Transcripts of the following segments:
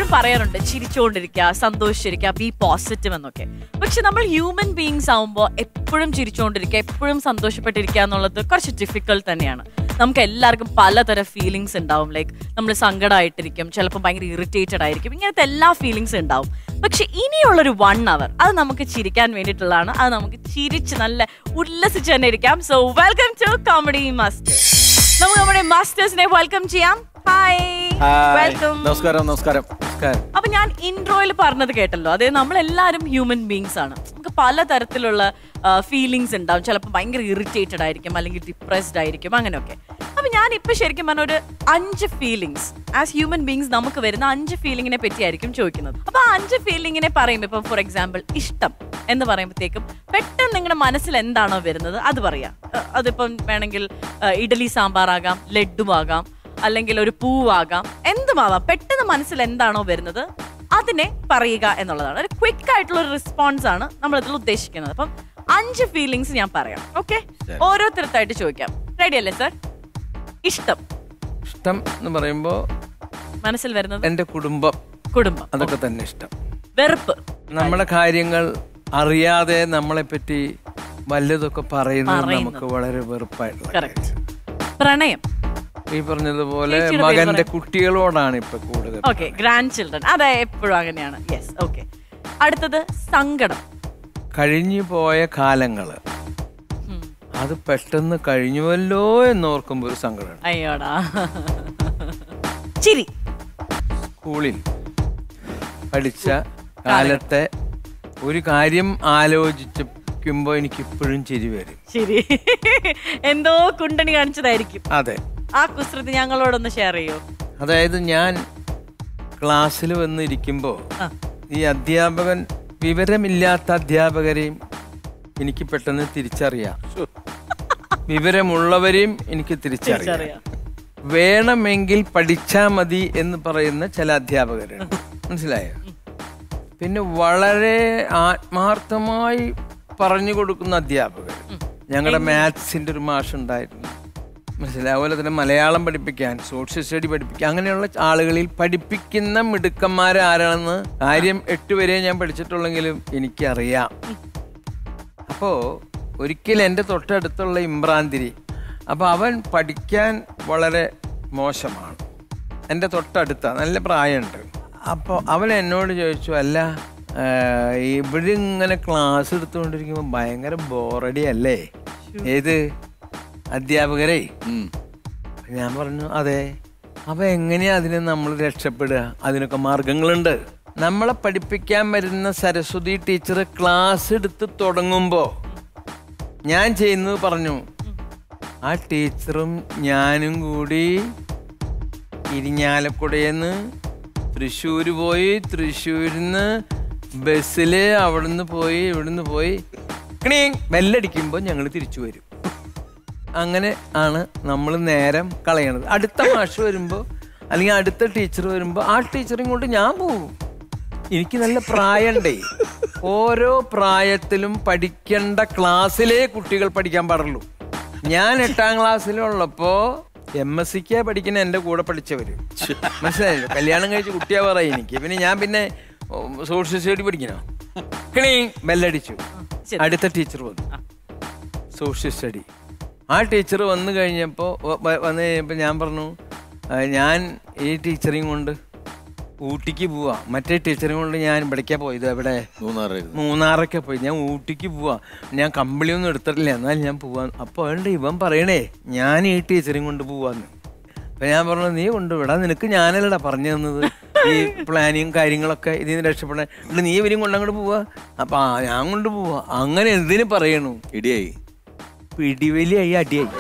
പറയാറുണ്ട് ചിരിച്ചുകൊണ്ടിരിക്കുക സന്തോഷിച്ചിരിക്കുക B positive എന്നൊക്കെ പക്ഷെ നമ്മൾ ഹ്യൂമൻ ബീങ്സ് ആവുമ്പോൾ എപ്പോഴും ചിരിച്ചുകൊണ്ടിരിക്കുക എപ്പോഴും സന്തോഷപ്പെട്ടിരിക്കുക എന്നുള്ളത് കുറച്ച് ഡിഫിക്കൽട്ട് തന്നെയാണ് നമുക്ക് എല്ലാവർക്കും പലതരം ഫീലിങ്സ് ഉണ്ടാവും ലൈക്ക് നമ്മൾ സങ്കടമായിട്ടിരിക്കും ചിലപ്പോൾ ഭയങ്കര ഇറിറ്റേറ്റഡ് ആയിരിക്കും ഇങ്ങനത്തെ എല്ലാ ഫീലിങ്സ് ഉണ്ടാവും പക്ഷെ ഇനിയുള്ളൊരു വൺ അവർ അത് നമുക്ക് ചിരിക്കാൻ വേണ്ടിയിട്ടുള്ളതാണ് അത് നമുക്ക് ചിരിച്ച് നല്ല ഉല്ലസിച്ച് തന്നെ ഇരിക്കാം so welcome to comedy master നമുക്ക് നമ്മുടെ മാസ്റ്റേഴ്സിനെ വെൽക്കം ചെയ്യാം ഹായ് വെൽക്കം നമസ്കാരം നമസ്കാരം നമസ്കാരം അപ്പൊ ഞാൻ ഇൻട്രോയിൽ പറഞ്ഞത് കേട്ടല്ലോ അതായത് നമ്മളെല്ലാവരും ഹ്യൂമൻ ബീങ്സ് ആണ് നമുക്ക് പലതരത്തിലുള്ള ഫീലിങ്സ് ഉണ്ടാവും ചിലപ്പോൾ ഭയങ്കര ഇറിറ്റേറ്റഡ് ആയിരിക്കും അല്ലെങ്കിൽ ഡിപ്രസ്ഡ് ആയിരിക്കും അങ്ങനെയൊക്കെ അപ്പൊ ഞാൻ ഇപ്പൊ ശരിക്കും പറഞ്ഞ ഒരു അഞ്ച് ഫീലിങ്സ് ആസ് ഹ്യൂമൻ ബീങ്സ് നമുക്ക് വരുന്ന അഞ്ച് ഫീലിങ്ങിനെ പറ്റിയായിരിക്കും ചോദിക്കുന്നത് അപ്പൊ ആ അഞ്ച് ഫീലിങ്ങിനെ പറയുമ്പോൾ ഇപ്പൊ ഫോർ എക്സാമ്പിൾ ഇഷ്ടം എന്ന് പറയുമ്പോഴത്തേക്കും പെട്ടെന്ന് നിങ്ങളുടെ മനസ്സിൽ എന്താണോ വരുന്നത് അത് പറയാം അഹ് അതിപ്പം വേണമെങ്കിൽ അഹ് ഇഡലി സാമ്പാറാകാം ലഡ്ഡുമാകാം അല്ലെങ്കിൽ ഒരു പൂവാകാം എന്തുമാവാം പെട്ടെന്ന് മനസ്സിൽ എന്താണോ വരുന്നത് അതിനെ പറയുക എന്നുള്ളതാണ് ഒരു ക്വിക്ക് ആയിട്ടുള്ള ഒരു റെസ്പോൺസ് ആണ് നമ്മൾ ഇതിൽ ഉദ്ദേശിക്കുന്നത് അപ്പം അഞ്ച് ഫീലിങ്സ് ഞാൻ പറയാം ഓക്കെ ഓരോരുത്തരത്തായിട്ട് ചോദിക്കാം റെഡി അല്ലേ സർ ഇഷ്ടം ഇഷ്ടം എന്ന് പറയുമ്പോ മനസ്സിൽ വരുന്നത് എന്റെ കുടുംബം കുടുംബം അതൊക്കെ തന്നെ ഇഷ്ടം വെറുപ്പ് നമ്മുടെ കാര്യങ്ങൾ അറിയാതെ നമ്മളെ പറ്റി വല്ലതൊക്കെ പറയുന്നത് പറയുന്നത്. നമുക്ക് വളരെ വെറുപ്പായിട്ടുള്ള കറക്റ്റ് കാര്യം. പ്രണയം ഈ പറഞ്ഞതുപോലെ ചേച്ചിയുടെ പേര് മകന്റെ പറ. കുട്ടികളോടാണ് ഇപ്പൊ കൂടുതൽ ഓക്കെ ഗ്രാൻഡ് ചിൽഡ്രൻ അതെ എപ്പോഴും അങ്ങനെയാണ് യെസ് ഓക്കെ അടുത്തത് സങ്കടം കഴിഞ്ഞു പോയ കാലങ്ങള് ഉം. അത് പെട്ടെന്ന് കഴിഞ്ഞുവല്ലോ എന്നോർക്കുമ്പോ ഒരു സങ്കടമാണ് അയ്യോടാ ചിരി സ്കൂളിൽ പഠിച്ച കാലത്തെ ഒരു കാര്യം ആലോചിക്കുമ്പോ എനിക്ക് ഇപ്പോഴും ചിരി വരും ശരി എന്തോ കുണ്ടണി കാണിച്ചതായിരിക്കും അതെ ആ കുസൃതി ഞങ്ങളോടൊന്ന് ഷെയർ ചെയ്യോ അതായത് ഞാൻ ക്ലാസ്സിൽ വന്നിരിക്കുമ്പോൾ ആ. ഈ അധ്യാപകൻ വിവരമില്ലാത്ത അധ്യാപകരെയും എനിക്ക് പെട്ടെന്ന് തിരിച്ചറിയാം വിവരമുള്ളവരെയും എനിക്ക് തിരിച്ചറിയാം തിരിച്ചറിയാം വേണമെങ്കിൽ പഠിച്ചാ മതി എന്ന് പറയുന്ന ചില അധ്യാപകരുണ്ട് മനസ്സിലായോ പിന്നെ വളരെ ആത്മാർത്ഥമായി പറഞ്ഞു കൊടുക്കുന്ന അധ്യാപകർ ഞങ്ങളുടെ മാത്സിന്റെ ഒരു മാഷ് ഉണ്ടായിരുന്നു മനസ്സിലായി അതുപോലെ തന്നെ മലയാളം പഠിപ്പിക്കാൻ സോഷ്യൽ സ്റ്റഡി പഠിപ്പിക്കാൻ അങ്ങനെയുള്ള ആളുകളിൽ പഠിപ്പിക്കുന്ന മിടുക്കന്മാർ ആരാണെന്ന് കാര്യം എട്ട് വരെ ഞാൻ പഠിച്ചിട്ടുള്ളെങ്കിലും എനിക്കറിയാം അപ്പോൾ ഒരിക്കൽ എൻ്റെ തൊട്ടടുത്തുള്ള ഇമ്രാന്തിരി അപ്പോൾ അവൻ പഠിക്കാൻ വളരെ മോശമാണ് എൻ്റെ തൊട്ടടുത്ത നല്ല പ്രായമുണ്ട് അപ്പോൾ അവൻ എന്നോട് ചോദിച്ചു അല്ല ആ, ഇവിടെ ഇങ്ങനെ ക്ലാസ് എടുത്തുകൊണ്ടിരിക്കുമ്പോൾ ഭയങ്കര ബോറടി അല്ലേ ഏത് അധ്യാപകരെ ഞാൻ പറഞ്ഞു അതെ അപ്പൊ എങ്ങനെയാ അതിനെ നമ്മൾ രക്ഷപ്പെടുക അതിനൊക്കെ മാർഗങ്ങളുണ്ട് നമ്മളെ പഠിപ്പിക്കാൻ വരുന്ന സരസ്വതി ടീച്ചർ ക്ലാസ് എടുത്ത് തുടങ്ങുമ്പോ ഞാൻ ചെയ്യുന്നത് പറഞ്ഞു ആ ടീച്ചറും ഞാനും കൂടി ഇരിഞ്ഞാലക്കുടയെന്ന് തൃശ്ശൂര് പോയി തൃശ്ശൂരിന്ന് ബസ്സില് അവിടുന്ന് പോയി ഇവിടുന്ന് പോയി കിണീ ബെല്ലടിക്കുമ്പോൾ ഞങ്ങൾ തിരിച്ചു വരും അങ്ങനെ ആണ് നമ്മൾ നേരം കളയണത് അടുത്ത മാഷ് വരുമ്പോൾ അല്ലെങ്കിൽ അടുത്ത ടീച്ചർ വരുമ്പോൾ ആ ടീച്ചറും കൊണ്ട് ഞാൻ പോകും എനിക്ക് നല്ല പ്രായണ്ടേ ഓരോ പ്രായത്തിലും പഠിക്കേണ്ട ക്ലാസ്സിലേ കുട്ടികൾ പഠിക്കാൻ പാടുള്ളൂ ഞാൻ എട്ടാം ക്ലാസ്സിലുള്ളപ്പോ എം എസ് സിക്കാ പഠിക്കുന്ന എൻ്റെ കൂടെ പഠിച്ചവര് മനസ്സിലായല്ലോ കല്യാണം കഴിച്ച് കുട്ടിയാ പറയും എനിക്ക് പിന്നെ ഞാൻ പിന്നെ സോഷ്യൽ സ്റ്റഡി പഠിക്കണോ കിണീ ബെല്ലടിച്ചു ശരി. അടുത്ത ടീച്ചർ വന്നു സോഷ്യൽ സ്റ്റഡി ആ ടീച്ചർ വന്നു കഴിഞ്ഞപ്പോൾ വന്നു കഴിഞ്ഞപ്പോൾ ഞാൻ പറഞ്ഞു "ആ, ഞാൻ ഈ ടീച്ചറെയും കൊണ്ട് ഊട്ടിക്ക് പോവാ മറ്റേ ടീച്ചറെയും കൊണ്ട് ഞാൻ ഇവിടേക്കാ പോയത് എവിടെ മൂന്നാറായിരുന്നു മൂന്നാറൊക്കെ പോയി ഞാൻ ഊട്ടിക്ക് പോവാ ഞാൻ കമ്പിളിയൊന്നും എടുത്തിട്ടില്ല എന്നാൽ ഞാൻ പോവാൻ അപ്പോൾ അതുകൊണ്ട് ഇവൻ പറയണേ ഞാൻ ഈ ടീച്ചറെയും കൊണ്ട് പോവാന്ന് അപ്പൊ ഞാൻ പറഞ്ഞു നീ കൊണ്ടുവിടാ നിനക്ക് ഞാനല്ലടാ പറഞ്ഞു തന്നത് ഈ പ്ലാനിങ് കാര്യങ്ങളൊക്കെ ഇതിൽ നിന്ന് രക്ഷപ്പെടാൻ എന്നിട്ട് നീ ഇവരും കൊണ്ടങ്ങോട്ട് പോവാ അപ്പൊ ആ ഞാൻ കൊണ്ട് പോവാ അങ്ങനെ എന്തിനു പറയണു ഇടിയായി പിടിവലിയായി അടിയായി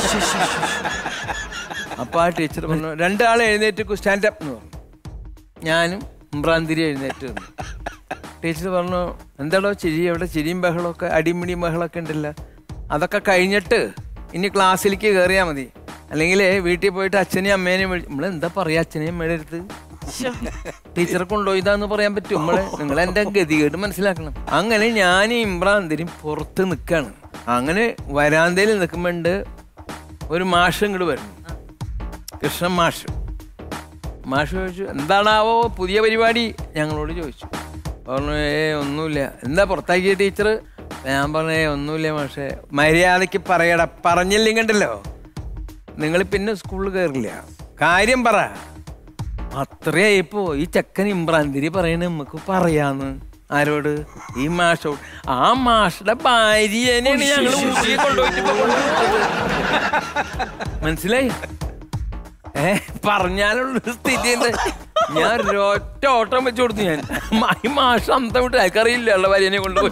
അപ്പൊ ആ ടീച്ചർ പറഞ്ഞു രണ്ടാൾ എഴുന്നേറ്റ് സ്റ്റാൻഡപ്പ് എന്ന് പറഞ്ഞു ഞാനും ഇമ്രാന്തിരി എഴുന്നേറ്റ് നിന്നു ടീച്ചർ പറഞ്ഞു എന്താടോ ചിരി എവിടെ ചിരിയും ബഹളമൊക്കെ അടിമിടിയും ബഹളമൊക്കെ ഉണ്ടല്ലോ അതൊക്കെ കഴിഞ്ഞിട്ട് ഇനി ക്ലാസ്സിലേക്ക് കയറിയാൽ മതി അല്ലെങ്കിൽ വീട്ടിൽ പോയിട്ട് അച്ഛനെയും അമ്മേനെയും വിളി നമ്മൾ എന്താ പറയാ അച്ഛനെയും അമ്മയുടെ അടുത്ത് ടീച്ചറെ കൊണ്ടുപോയതാന്ന് പറയാൻ പറ്റും നമ്മള് നിങ്ങൾ എന്റെ ഗതികേട് മനസ്സിലാക്കണം അങ്ങനെ ഞാൻ ഇമ്രാന്തിരും പുറത്ത് നിൽക്കാണ് അങ്ങനെ വരാന്തയിൽ നിൽക്കുമ്പോണ്ട് ഒരു മാഷ് ഇങ്ങോട്ട് വരുന്നു കൃഷ്ണൻ മാഷ് മാഷ് ചോദിച്ചു എന്താണാവോ പുതിയ പരിപാടി ഞങ്ങളോട് ചോദിച്ചു പറഞ്ഞു ഏ ഒന്നുമില്ല എന്താ പുറത്താക്കിയ ടീച്ചർ ഞാൻ പറഞ്ഞു ഏ ഒന്നുമില്ല മാഷെ മര്യാദയ്ക്ക് പറയടാ പറഞ്ഞില്ലെങ്കിൽ കണ്ടല്ലോ നിങ്ങൾ പിന്നെ സ്കൂളിൽ കയറില്ല കാര്യം പറ അത്രയായിപ്പോ ഈ ചെക്കൻ ഇമ്രാന്തിരി പറയണ നമുക്ക് പറയാന്ന് ആരോട് ഈ മാഷോട് ആ മാഷയുടെ ഭാര്യനെയാണ് ഞങ്ങൾ ഊട്ടിയിൽ കൊണ്ടുപോയിട്ട് ഇപ്പൊ കൊണ്ടുവന്നത്. മനസ്സിലായി ഏ പറഞ്ഞാലുള്ള സ്ഥിതി എന്താ ഞാൻ ഒരൊറ്റ ഓട്ടം വെച്ച് കൊടുത്തു ഞാൻ മ- ഈ മാഷ് അന്തം വിട്ട് ആൾക്കറിയില്ല ഉള്ള ഭാര്യനെ കൊണ്ടുപോയി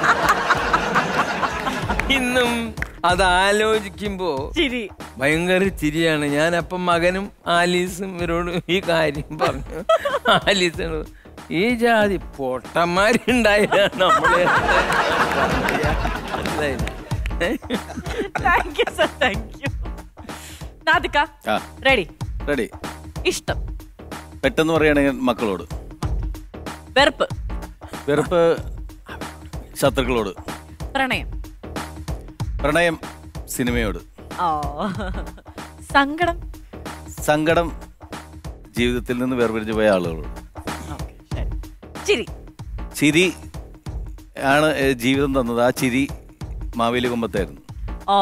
ഇന്നും അത് ആലോചിക്കുമ്പോ ചിരി ഭയങ്കര ചിരിയാണ് ഞാൻ അപ്പം മകനും ആലീസും ഇവരോട് ഈ കാര്യം പറഞ്ഞു ആലീസിനോട് ഈ ജാതി പൊട്ടന്മാരുണ്ടായ നമ്മളെ മനസ്സിലായില്ലേ? Thank you sir thank you നാദിക്ക ആ റെഡി റെഡി ഇഷ്ടം പെട്ടെന്ന് പറയുകയാണെങ്കിൽ മക്കളോട് വെറുപ്പ് വെറുപ്പ് ശത്രുക്കളോട് പ്രണയം പ്രണയം സിനിമയോട് ഓ സങ്കടം സങ്കടം ജീവിതത്തിൽ നിന്ന് വേർപിരിഞ്ഞു പോയ ആളുകളോട് Okay, ശരി. ചിരി ചിരി ആണ് ഏ, ജീവിതം തന്നത് ആ ചിരി മാവേലി കുമ്പത്തായിരുന്നു ഓ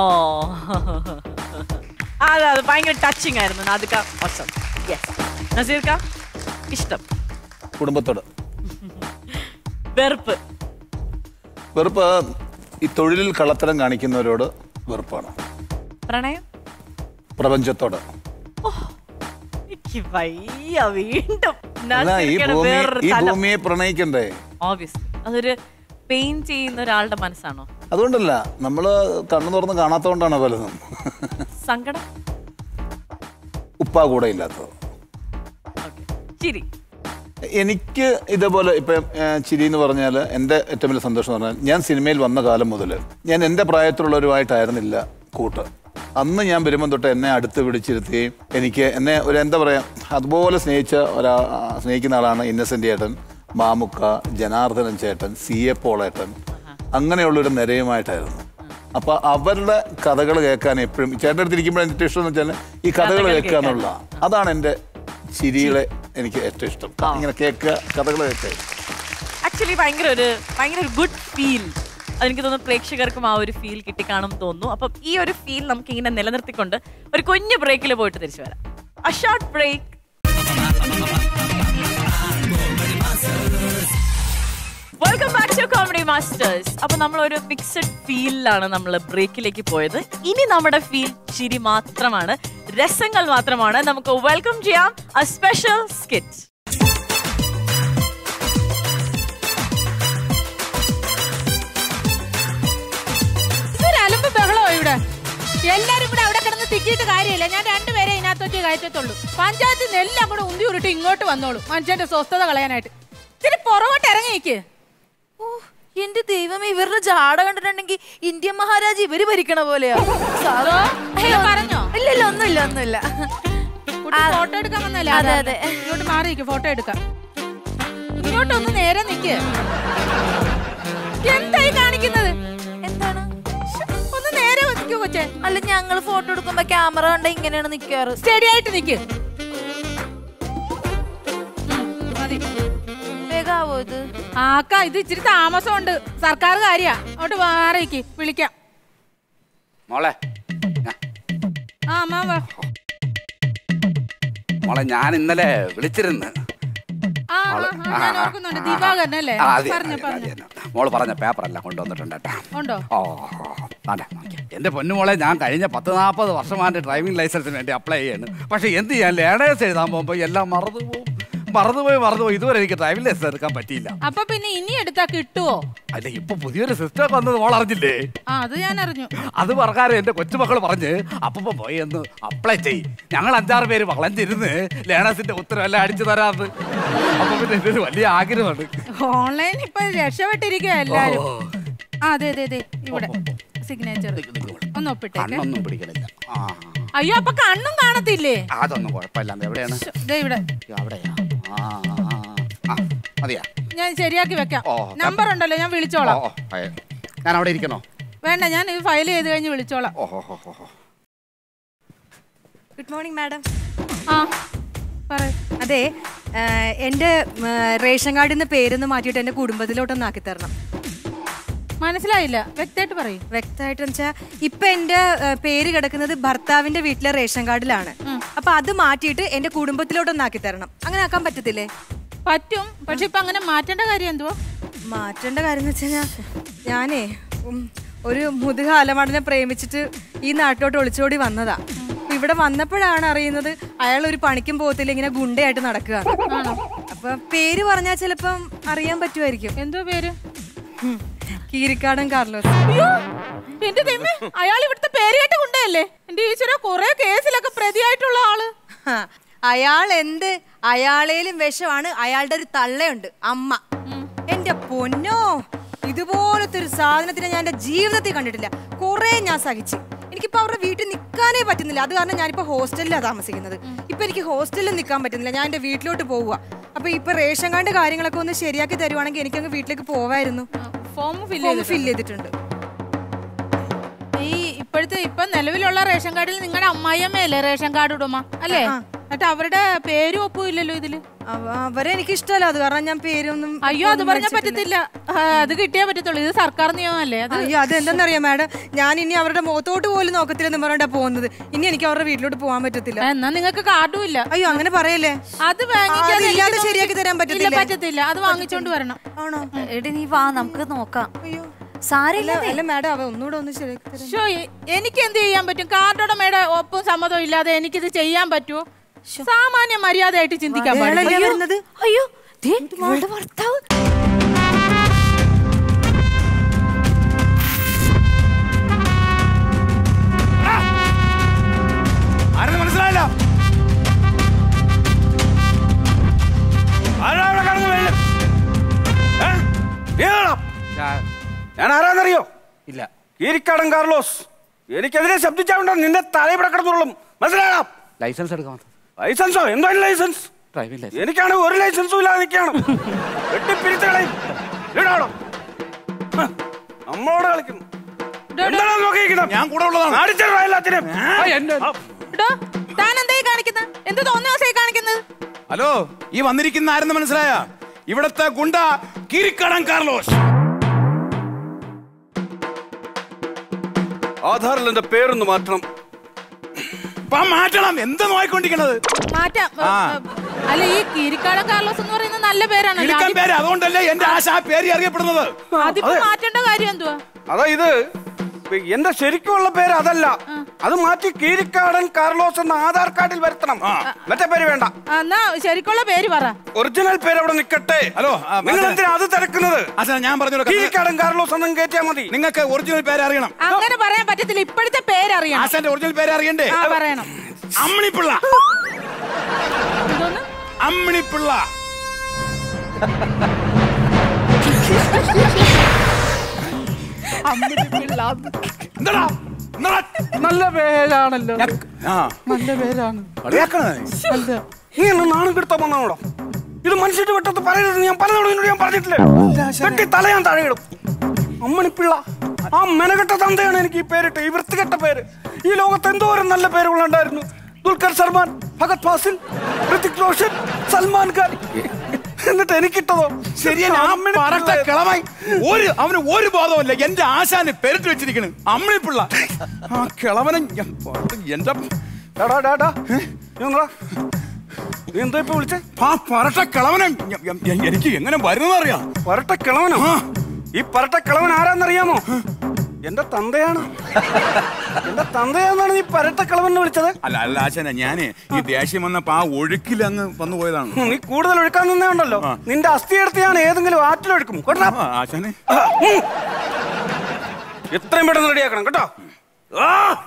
അതെ അത് ഭയങ്കര ടച്ചിങ് ആയിരുന്നു നാദിക്ക മോശം യെസ് നസീർക്ക ഇഷ്ടം കുടുംബത്തോട് വെറുപ്പ് വെറുപ്പ് ഈ തൊഴിലിൽ കള്ളത്തരം കാണിക്കുന്നവരോട് വെറുപ്പാണ് പ്രണയം പ്രപഞ്ചത്തോട് എനിക്ക് വയ്യ വീണ്ടും അല്ല ഈ ഭൂമി ഈ ഭൂമിയെ പ്രണയിക്കണ്ടേ ഓബിയസ്ലി അതൊരു പെയിൻ ചെയ്യുന്ന ഒരാളുടെ മനസ്സാണോ അതുകൊണ്ടല്ല നമ്മൾ കണ്ണു തുറന്ന് കാണാത്തതുകൊണ്ടാണ് പലതും സങ്കടം ഉപ്പാ കൂടെ ഇല്ലാത്തത് ഓക്കെ ചിരി എനിക്ക് ഇതേപോലെ ഇപ്പം ഏഹ്, ചിരി എന്ന് പറഞ്ഞാൽ എൻ്റെ ഏറ്റവും വലിയ സന്തോഷം എന്ന് പറഞ്ഞാൽ ഞാൻ സിനിമയിൽ വന്ന കാലം മുതൽ ഞാൻ എൻ്റെ പ്രായത്തിലുള്ളവരുമായിട്ടായിരുന്നില്ല കൂട്ട് അന്ന് ഞാൻ വരുമ്പം തൊട്ട് എന്നെ അടുത്ത് പിടിച്ചിരുത്തുകയും എനിക്ക് എന്നെ ഒരു എന്താ പറയുക അതുപോലെ സ്നേഹിച്ച ഒരാ സ്നേഹിക്കുന്ന ആളാണ് ഇന്നസെൻ്റ് ചേട്ടൻ മാമുക്ക ജനാർദ്ദനൻ ചേട്ടൻ സി എ പോളേട്ടൻ അങ്ങനെയുള്ളൊരു നിരയുമായിട്ടായിരുന്നു അപ്പൊ അവരുടെ കഥകൾ കേൾക്കാൻ എപ്പോഴും ചേട്ടൻ്റെ അടുത്ത് ഇരിക്കുമ്പോൾ എൻ്റെ ഇഷ്ടം എന്ന് വെച്ചാൽ ഈ കഥകൾ കഥകൾ കേൾക്കുക എന്നുള്ള അതാണ് എൻ്റെ ചിരിയുടെ എനിക്ക് ഏറ്റവും ഇഷ്ടം ഇങ്ങനെ കേൾക്കുക കഥകൾ കേൾക്കുക ആക്ച്വലി ഭയങ്കര ഒരു ഭയങ്കര ഒരു ഗുഡ് ഫീൽ അതെനിക്ക് തോന്നുന്നു പ്രേക്ഷകർക്കും ആ ഒരു ഫീൽ കിട്ടിക്കാണും തോന്നുന്നു അപ്പം ഈ ഒരു ഫീൽ നമുക്ക് ഇങ്ങനെ നിലനിർത്തിക്കൊണ്ട് ഒരു കുഞ്ഞു ബ്രേക്കിൽ പോയിട്ട് തിരിച്ചു വരാം a short break welcome back to comedy masters അപ്പൊ നമ്മൾ ഒരു മിക്സഡ് ഫീലിലാണ് നമ്മൾ ബ്രേക്കിലേക്ക് പോയത് ഇനി നമ്മുടെ ഫീൽ ചിരി മാത്രമാണ് രസങ്ങൾ മാത്രമാണ് നമുക്ക് വെൽക്കം ചെയ്യാം അ സ്പെഷ്യൽ സ്കിറ്റ് ഇതൊരു അലമ്പ് ബഹളോ ഇവിടെ എല്ലാരും കൂടെ അവിടെ കിടന്ന് തിക്കിയിട്ട് കാര്യമില്ല ഞാൻ രണ്ടുപേരെ ഇതിനകത്തോട്ട് കയറ്റത്തുള്ളൂ പഞ്ചായത്തിൽ നിന്ന് എല്ലാം കൂടെ ഉന്തി ഉരുട്ടി ഇങ്ങോട്ട് വന്നോളൂ മനുഷ്യന്റെ സ്വസ്ഥത കളയാനായിട്ട് ഇത്തിരി പുറകോട്ട് ഇറങ്ങി നിൽക്ക് ഓ, എന്റെ ദൈവമേ ഇവരുടെ ജാട കണ്ടിട്ടുണ്ടെങ്കിൽ ഇന്ത്യൻ മഹാരാജ് ഇവര് ഭരിക്കണ പോലെയാ സാധാ അയ്യോ, പറഞ്ഞോ? ഇല്ല ഇല്ല ഒന്നുമില്ല ഒന്നുമില്ല കുട്ടി ആ, ഫോട്ടോ എടുക്കാൻ വന്നല്ലേ അതെ, അതാണ്. അതെ. ഇങ്ങോട്ട് മാറി നിൽക്ക് ഫോട്ടോ എടുക്കാം ഇങ്ങോട്ടൊന്ന് നേരെ നിൽക്ക് എന്തായി കാണിക്കുന്നത് എന്താണ് ശ്ശെ, ഒന്ന് നേരെ നിൽക്കൂ കൊച്ചേ അല്ല ഞങ്ങൾ ഫോട്ടോ എടുക്കുമ്പോ ക്യാമറ കണ്ട ഇങ്ങനെയാണ് നിക്കാറ് സ്റ്റഡി ആയിട്ട് നിൽക്ക് മതി വേഗാവോ ഇത് ആക്ക ഇത് ഇച്ചിരി താമസമുണ്ട് സർക്കാർ കാര്യാ അങ്ങോട്ട് മാറിക്ക് വിളിക്കാം മോളെ ഞാ- ആ അമ്മ വാ. മോളെ ഞാൻ ഇന്നലെ വിളിച്ചിരുന്നു ആ, ആ, ആ, ഞാൻ ഓർക്കുന്നുണ്ട് ദിവാകരൻ അല്ലേ ആ, അത് പറഞ്ഞു തന്നെ, അത് പറഞ്ഞു തന്നെ. മോള് പറഞ്ഞ പേപ്പറെല്ലാം കൊണ്ടുവന്നിട്ടുണ്ട് കേട്ടാ ഉണ്ടോ ഓ അതെ എന്റെ പൊന്നുമോളെ ഞാൻ കഴിഞ്ഞ പത്ത് നാൽപ്പത് വർഷമായിട്ട് ഡ്രൈവിംഗ് ലൈസൻസിന് വേണ്ടി അപ്ലൈ ചെയ്യാണ് പക്ഷെ എന്ത് ചെയ്യാൻ ലേണേഴ്സ് എഴുതാൻ പോകുമ്പോൾ എല്ലാം മറന്നുപോകും മറന്നുപോയി മറന്നുപോയി ഇതുവരെ എനിക്ക് ഡ്രൈവിംഗ് ലൈസൻസ് എടുക്കാൻ പറ്റിയില്ല അപ്പൊ പിന്നെ ഇനി എടുത്താ കിട്ടുവോ അല്ല ഇപ്പൊ പുതിയൊരു സിസ്റ്റം വന്നത് മോൾ അറിഞ്ഞില്ലേ ആ അത് ഞാൻ അറിഞ്ഞു അത് പ്രകാരം എന്റെ കൊച്ചുമക്കൾ പറഞ്ഞ് അപ്പൂപ്പ പോയി ഒന്ന് അപ്ലൈ ചെയ് ഞങ്ങൾ അഞ്ചാറ് പേര് വളഞ്ഞിരുന്ന് ലേണേഴ്സിന്റെ ഉത്തരവെല്ലാം അടിച്ചു തരാന്ന് അപ്പൊ പിന്നെ എന്റെ ഒരു വലിയ ആഗ്രഹമാണ് ഓൺലൈൻ ഇപ്പൊ രക്ഷപ്പെട്ടിരിക്കുക എല്ലാരും ആ അതെ അതെ അതെ ഇവിടെ സിഗ്നേച്ചർ ഒന്ന് ഒപ്പിട്ടേക്ക് കണ്ണൊന്നും പിടിക്കണില്ല ആ അയ്യോ അപ്പൊ കണ്ണും കാണത്തില്ലേ അതൊന്നും കുഴപ്പമില്ല അത് എവിടെയാണ് ശ്ശോ, ദേ ഇവിടെ അവിടെയാ ആ ആ, ആ. ആ മതിയാ ഞാൻ ശരിയാക്കി വെക്കാം ഓ, നമ്പർ ഉണ്ടല്ലോ ഞാൻ ഓ വിളിച്ചോളാം ഓ, അയ. ഞാൻ അവിടെ ഇരിക്കണോ വേണ്ട ഞാൻ ഇത് ഫയൽ ചെയ്ത് കഴിഞ്ഞ് വിളിച്ചോളാം ഓഹോ ഹോ ഹോ ഹോ ഗുഡ് മോർണിംഗ് മാഡം ആ പറ അതെ ആ, എന്റെ ആ, റേഷൻ കാർഡിൽ നിന്ന് പേരൊന്ന് മാറ്റിയിട്ട് എന്റെ കുടുംബത്തിലോട്ടൊന്ന് ആക്കി തരണം മനസ്സിലായില്ല വ്യക്തമായിട്ട് പറയും വ്യക്തമായിട്ട് വെച്ചാൽ ഇപ്പൊ എന്റെ ആ, പേര് കിടക്കുന്നത് ഭർത്താവിന്റെ വീട്ടിലെ റേഷൻ കാർഡിലാണ് അപ്പൊ അത് മാറ്റിയിട്ട് എന്റെ കുടുംബത്തിലോട്ടൊന്ന് ആക്കി തരണം അങ്ങനെ ആക്കാൻ പറ്റത്തില്ലേ പറ്റും പക്ഷെ ഇപ്പൊ അങ്ങനെ മാറ്റേണ്ട കാര്യം എന്തുവാ മാറ്റേണ്ട കാര്യം എന്ന് വെച്ച് കഴിഞ്ഞാൽ ഞാനേ ഉം, ഒരു മുതുക അലമാടനെ പ്രേമിച്ചിട്ട് ഈ നാട്ടിലോട്ട് ഒളിച്ചോടി വന്നതാ അപ്പൊ ഇവിടെ വന്നപ്പോഴാണ് അറിയുന്നത് അയാൾ ഒരു പണിക്കും പോകത്തില്ല ഇങ്ങനെ ഗുണ്ടയായിട്ട് നടക്കുക അപ്പൊ പേര് പറഞ്ഞാൽ ചിലപ്പം അറിയാൻ പറ്റുമായിരിക്കും എന്തോ പേര് ഉം, കീരിക്കാടൻ കാർലോസ് അയ്യോ എന്റെ ദൈവമേ അയാൾ ഇവിടുത്തെ പേരുകേട്ട് കൊണ്ടല്ലേ എന്റെ ഈശ്വര കുറെ കേസിലൊക്കെ പ്രതിയായിട്ടുള്ള ആള് ഹാ, അയാൾ എന്ത് അയാളേലും വിഷമാണ് അയാളുടെ ഒരു തള്ളയുണ്ട് അമ്മ എന്റെ പൊന്നോ ഇതുപോലത്തെ ഒരു സാധനത്തിനെ ഞാൻ എന്റെ ജീവിതത്തിൽ കണ്ടിട്ടില്ല കുറെ ഞാൻ സഹിച്ചു എനിക്കിപ്പോ അവരുടെ വീട്ടിൽ നിൽക്കാനേ പറ്റുന്നില്ല അത് കാരണം ഞാനിപ്പോ ഹോസ്റ്റലിലാണ് താമസിക്കുന്നത് ഇപ്പൊ എനിക്ക് ഹോസ്റ്റലിൽ നിൽക്കാൻ പറ്റുന്നില്ല ഞാൻ എന്റെ വീട്ടിലോട്ട് പോവുക അപ്പൊ ഇപ്പൊ റേഷൻ കാർഡ് കാര്യങ്ങളൊക്കെ ഒന്ന് ശരിയാക്കി തരുവാണെങ്കിൽ എനിക്കങ്ങ് വീട്ടിലേക്ക് പോവായിരുന്നു ഫോം ഫില്ല് ഫോം ഫില്ല് ചെയ്തിട്ടുണ്ട് ഈ ഇപ്പോഴത്തെ ഇപ്പൊ നിലവിലുള്ള റേഷൻ കാർഡിൽ നിങ്ങളുടെ അമ്മായിയമ്മയല്ലേ റേഷൻ കാർഡ് ഉടമ അല്ലേ എന്നിട്ട് അവരുടെ പേരും ഒപ്പും ഇല്ലല്ലോ ഇതില് അവ- അവരെ എനിക്ക് ഇഷ്ടമല്ല അത് കാരണം ഞാൻ പേരൊന്നും അയ്യോ അത് ഒന്നും പറഞ്ഞാൽ വെച്ചിട്ടില്ല. പറ്റത്തില്ല ആ, അത് കിട്ടിയേ പറ്റത്തുള്ളൂ ഇത് സർക്കാർ നിയമമല്ലേ അത് അയ്യോ അതെന്താന്നറിയാം മാഡം ഞാൻ ഇനി അവരുടെ മുഖത്തോട്ട് പോലും നോക്കത്തില്ലെന്ന് പറഞ്ഞാ പോകുന്നത് ഇനി എനിക്ക് അവരുടെ വീട്ടിലോട്ട് പോകാൻ പറ്റത്തില്ല എന്നാ നിങ്ങൾക്ക് കാർഡും ഇല്ല അയ്യോ അങ്ങനെ പറയല്ലേ അത് വാങ്ങിക്കാതെ അത് ഇല്ലാതെ എനിക്ക് ശരിയാക്കി തരാൻ ഇല്ല പറ്റത്തില്ലേ? പറ്റത്തില്ല അത് വാങ്ങിച്ചോണ്ട് വരണം ആണോ എടി നീ വാ നമുക്ക് നോക്കാം അയ്യോ സാരമില്ല അല്ല അല്ല മാഡം അവ ഒന്നുകൂടെ ഒന്ന് ശരിയാക്കി തരാം ഷോ എനിക്ക് എന്ത് ചെയ്യാൻ പറ്റും കാർഡുടമയുടെ ഒപ്പും സമ്മതവും ഇല്ലാതെ എനിക്കിത് ചെയ്യാൻ പറ്റുമോ സാമാന്യ മര്യാദയായിട്ട് ചിന്തിക്കാൻ പാടില്ല അയാളല്ലേ വരുന്നത് അയ്യോ ദേ, ഇവളുടെ ഭർത്താവ് ആരെന്ന് മനസ്സിലായില്ല ആരാ അവിടെ കിടന്ന് വീഴുന്നത്? ഏ? നീയാണോ? ഞാൻ ആരാന്നറിയോ ഇല്ല കീരിക്കാടൻ കാർലോസ് എനിക്കെതിരെ ശബ്ദിച്ചാണ്ടോ നിന്റെ തലയിവിടെ കിടന്നുള്ളും മനസ്സിലായോ ലൈസൻസ് എടുക്കാൻ ലൈസൻസോ എന്തോ ലൈസൻസ് ഡ്രൈവിംഗ് ലൈസൻസ് എനിക്കാണ് ഒരു ലൈസൻസും ഇല്ലാതെ നിൽക്കുകയാണ് വെട്ടിപ്പിരിച്ചുകളയും ഇടാടോ നമ്മളോട് കളിക്കുന്നു എന്താണ് നോക്കിയിരിക്കുന്നത് ഞാൻ കൂടെ ഉള്ളതാണ് അടിച്ചിടോ എല്ലാത്തിനും എടോ, താൻ എന്തായി കാണിക്കുന്നത് എന്ത് തോന്നിയ ദിവസമായി കാണിക്കുന്നത് ഹലോ ഈ വന്നിരിക്കുന്ന ആരെന്ന് മനസ്സിലായ ഇവിടത്തെ ഗുണ്ട കീരിക്കടൻ കാർലോസ് ആധാറിൽ എന്റെ പേരൊന്ന് മാറ്റണം മാറ്റണം എന്താ നോയിക്കൊണ്ടിരിക്കണത് മാറ്റാം അല്ല ഈ കീരിക്കാടൻ കാർലോസ് എന്ന് പറയുന്നത് നല്ല പേരാണ് കിളിക്കൻ പേര് അതുകൊണ്ടല്ലേ എന്റെ ആശ ആ പേര് അറിയപ്പെടുന്നത് അതിപ്പോ മാറ്റേണ്ട കാര്യം എന്തുവാ അതായത് എന്റെ ശരിക്കുള്ള പേര് അതല്ല അത് മാറ്റി കീരിക്കാടൻ കാർലോസ് എന്ന ആധാർ കാർഡിൽ വരുത്തണം മറ്റേ പേര് വേണ്ട ആ, എന്നാ ശരിക്കുള്ള പേര് പറ ഒറിജിനൽ പേര് അവിടെ നിൽക്കട്ടെ ഹലോ നിങ്ങൾ എന്തിനാ അത് തിരക്കുന്നത് അച്ഛാ ഞാൻ പറഞ്ഞു കീരിക്കാടൻ കാർലോസ് എന്നും കയറ്റിയാ മതി നിങ്ങൾക്ക് ഒറിജിനൽ പേര് അറിയണം അങ്ങനെ പറയാൻ പറ്റത്തില്ല ഇപ്പോഴത്തെ പേരറിയണം ആശാന്റെ ഒറിജിനൽ പേര് അറിയണ്ടേ ആ പറയണം അമ്മിണിപ്പിള്ള എന്തോന്ന് അമ്മിണിപ്പിള്ള എന്താടാ എന്താടാ? നല്ല പേരാണല്ലോ ആ നല്ല പേരാണ് നീ എന്നെ നാണം കെടുത്താൻ വന്നാണോ ഇത് മനുഷ്യന്റെ വെട്ടത്ത് പറയരുത് ഞാൻ പലതവണ നിന്നോട് ഞാൻ പറഞ്ഞിട്ടില്ലേ വെട്ടി തല ഞാൻ താഴെ ഇടും അമ്മണിപ്പിള്ള ആ മെനകെട്ട തന്തയാണ് എനിക്ക് ഈ പേരിട്ട് ഈ വൃത്തികെട്ട പേര് ഈ ലോകത്ത് എന്തോരം നല്ല പേരുകളുണ്ടായിരുന്നു ദുൽഖർ സൽമാൻ ഭഗത് ഫാസിൽ ഋതിക് റോഷൻ സൽമാൻ ഖാൻ എന്നിട്ട് എനിക്കിട്ടതോ ശരിയാ ഞാൻ പറട്ട കിളമായി ഒരു അവന് ഒരു ബോധവുമില്ല എന്റെ ആശാന് പെരുത്ത് വെച്ചിരിക്കണ് അമ്മിണിപ്പിള്ള ആ കിളവനെ ഞാൻ പറ- എന്റെ എടാ, എടാ, എടാ. നീ വന്നെടാ. നീ എന്താ ഇപ്പൊ വിളിച്ചേ ആ പറട്ട കിളവനെ ഞ- ഞ- ഞ- എനിക്ക് എങ്ങനെ വരുന്നറിയാം പരട്ട കിളവനോ ഈ പരട്ട കിളവൻ ആരാന്നറിയാമോ എന്റെ തന്തയാണ് എന്റെ തന്തയാന്നാണ് നീ പരട്ട കിളവൻ എന്ന് വിളിച്ചത് അല്ല അല്ല ആശാന ഞാനേ ഈ ദേഷ്യം വന്നപ്പോ ആ ഒഴുക്കിൽ അങ്ങ് വന്നു പോയതാണ് നീ കൂടുതൽ ഒഴുക്കാൻ നിന്നേ ഉണ്ടല്ലോ നിന്റെ അസ്ഥി എടുത്ത് ഞാൻ ഏതെങ്കിലും ആറ്റിലൊഴുക്കും കേട്ടോ ആ, ആശാനെ എത്രയും പെട്ടെന്ന് റെഡിയാക്കണം കേട്ടോ ആ!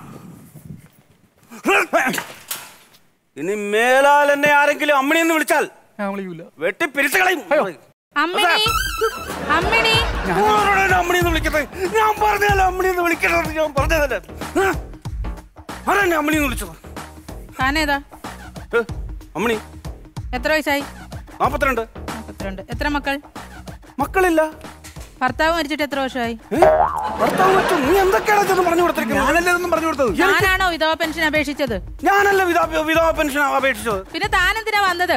ഇനി മേലാൽ എന്നെ ആരെങ്കിലും അമ്മണി എന്ന് വിളിച്ചാൽ വെട്ടി പിരിച്ചു കളയും അമ്മിണി അമ്മിണി ആരോടാ എന്നെ അമ്മണി എന്ന് വിളിക്കട്ടെ ഞാൻ പറഞ്ഞല്ലോ അമ്മണി എന്ന് വിളിക്കട്ടെ ഞാൻ പറഞ്ഞതല്ലേ ആ? ആരാ എന്നെ അമ്മണി എന്ന് വിളിച്ചത് താനേതാ ഏ, അമ്മണി എത്ര വയസ്സായി നാപ്പത്തിരണ്ട് മുപ്പത്തിരണ്ട് എത്ര മക്കൾ മക്കളില്ല ഭർത്താവ് മരിച്ചിട്ട് എത്ര വർഷമായി ഏ? ഭർത്താവ് മറ്റും നീ എന്തൊക്കെയാണ് ചെന്ന് പറഞ്ഞു കൊടുത്തിരിക്കുന്നത് ഞാനല്ലേ ഇതൊന്നും പറഞ്ഞു കൊടുത്തത് ഞാനാണോ വിധവ പെൻഷൻ അപേക്ഷിച്ചത് ഞാനല്ല വിധവ വിധവ പെൻഷൻ അപേക്ഷിച്ചത് പിന്നെ താൻ എന്തിനാ വന്നത്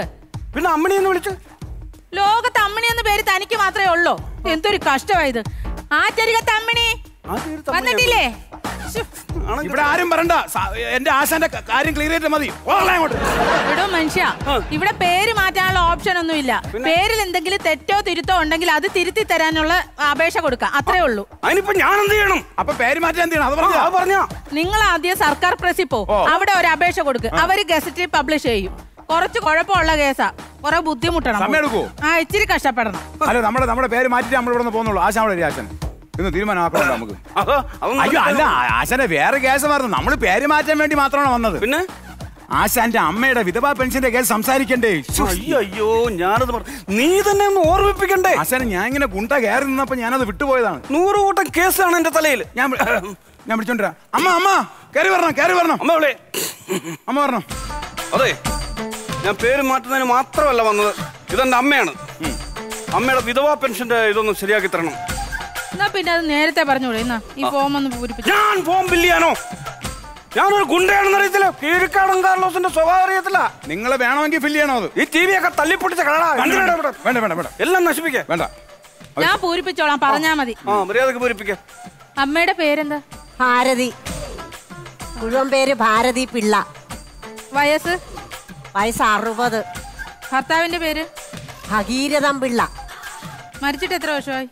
പിന്നെ അമ്മണി എന്ന് വിളിച്ചു ലോകത്ത് അമ്മിണി എന്ന പേര് തനിക്ക് മാത്രമേ ഉള്ളൂ എന്തൊരു കഷ്ടമായത് ആറ്റരികത്ത് അമ്മിണി വന്നിട്ടില്ലേ ശ്ശോ. ഇവിടെ ആരും പറയണ്ട സ- എന്റെ ആശാന്റെ ക- കാര്യം ക്ലിയർ ചെയ്തിട്ട് മതി ഓളെ അങ്ങോട്ട് എടോ മനുഷ്യ ഇവിടെ പേര് മാറ്റാനുള്ള ഓപ്ഷൻ ഒന്നുമില്ല പേരിൽ എന്തെങ്കിലും തെറ്റോ തിരുത്തോ ഉണ്ടെങ്കിൽ അത് തിരുത്തി തരാനുള്ള അപേക്ഷ കൊടുക്കാം അത്രേ ഉള്ളൂ അതിനിപ്പോ ഞാൻ എന്ത് ചെയ്യണം അപ്പൊ പേര് മാറ്റാൻ എന്ത് ചെയ്യണം അത് ആ, പറഞ്ഞോ അത് പറഞ്ഞോ നിങ്ങൾ ആദ്യം സർക്കാർ പ്രസിൽ പോ അവിടെ ഒരു അപേക്ഷ കൊടുക്ക് അവര് ഗസറ്റിൽ പബ്ലിഷ് ചെയ്യും കുറച്ച് കുഴപ്പമുള്ള കേസാ കുറെ ബുദ്ധിമുട്ടണം സമയം എടുക്കുവോ? ആ ഇച്ചിരി കഷ്ടപ്പെടണം അല്ല നമ്മുടെ നമ്മുടെ പേര് മാറ്റിട്ട് നമ്മൾ ഇവിടെ നിന്ന് പോകുന്നുള്ളൂ ആശാൻ അവിടെ ആശാൻ ഇന്ന് തീരുമാനമാക്കണല്ലോ നമുക്ക് അത് അതൊന്നും അയ്യോ അല്ല ആശാന്റെ വേറെ കേസ് പറഞ്ഞു നമ്മൾ പേര് മാറ്റാൻ വേണ്ടി മാത്രമാണ് വന്നത് പിന്നെ ആശാന്റെ അമ്മയുടെ വിധവാ പെൻഷന്റെ കേസ് സംസാരിക്കണ്ടേ ശ്ശോ. അയ്യോ അയ്യോ ഞാനത് പറഞ്ഞു നീ തന്നെ ഒന്ന് ഓർമ്മിപ്പിക്കണ്ടേ ആശാനെ ഞാൻ ഇങ്ങനെ ഗുണ്ട കയറി നിന്നപ്പോ ഞാനത് വിട്ടുപോയതാണ് നൂറ് കൂട്ടം കേസാണ് എന്റെ തലയിൽ ഞാൻ വി- ഞാൻ വിളിച്ചോണ്ടിരാ അമ്മ അമ്മ കയറി വരണം കയറി വരണം അമ്മ വിളി അമ്മ വരണം അതെ ഞാൻ പേര് മാറ്റുന്നതിന് മാത്രമല്ല വന്നത് ഇതെന്റെ അമ്മയാണ് അമ്മയുടെ വിധവാ പെൻഷന്റെ ഇതൊന്ന് ശരിയാക്കി തരണം എന്നാ പിന്നെ അത് നേരത്തെ പറഞ്ഞോളൂ എന്നാ ഈ ഫോം ഒന്ന് പൂരിപ്പിച്ചു ഞാൻ ഫോം ബില്ലിയാനോ ഞാനൊരു ഗുണ്ടയാണെന്ന് അറിയത്തില്ല കീഴ്ക്കാടൻ കാർലോസിന്റെ സ്വഭാവം അറിയത്തില്ല നിങ്ങൾ വേണമെങ്കിൽ ഫില്ല് ചെയ്യണോ അത് ഈ ടി വി ഒക്കെ തല്ലിപ്പൊട്ടിച്ച കളടാ എന്തിനാടാ ഇവിടെ? വേണ്ട വേണ്ട വേണ്ട എല്ലാം നശിപ്പിക്കേ വേണ്ട ഞാൻ പൂരിപ്പിച്ചോളാം പറഞ്ഞാ മതി ആ മര്യാദക്ക് പൂരിപ്പിക്കേ അമ്മയുടെ പേരെന്താ ഭാരതി മുഴുവൻ പേര് ഭാരതി പിള്ള വയസ്സ് വയസ്സ് അറുപത് ഭർത്താവിന്റെ പേര് ഭഗീരഥം പിള്ള മരിച്ചിട്ട് എത്ര വർഷമായി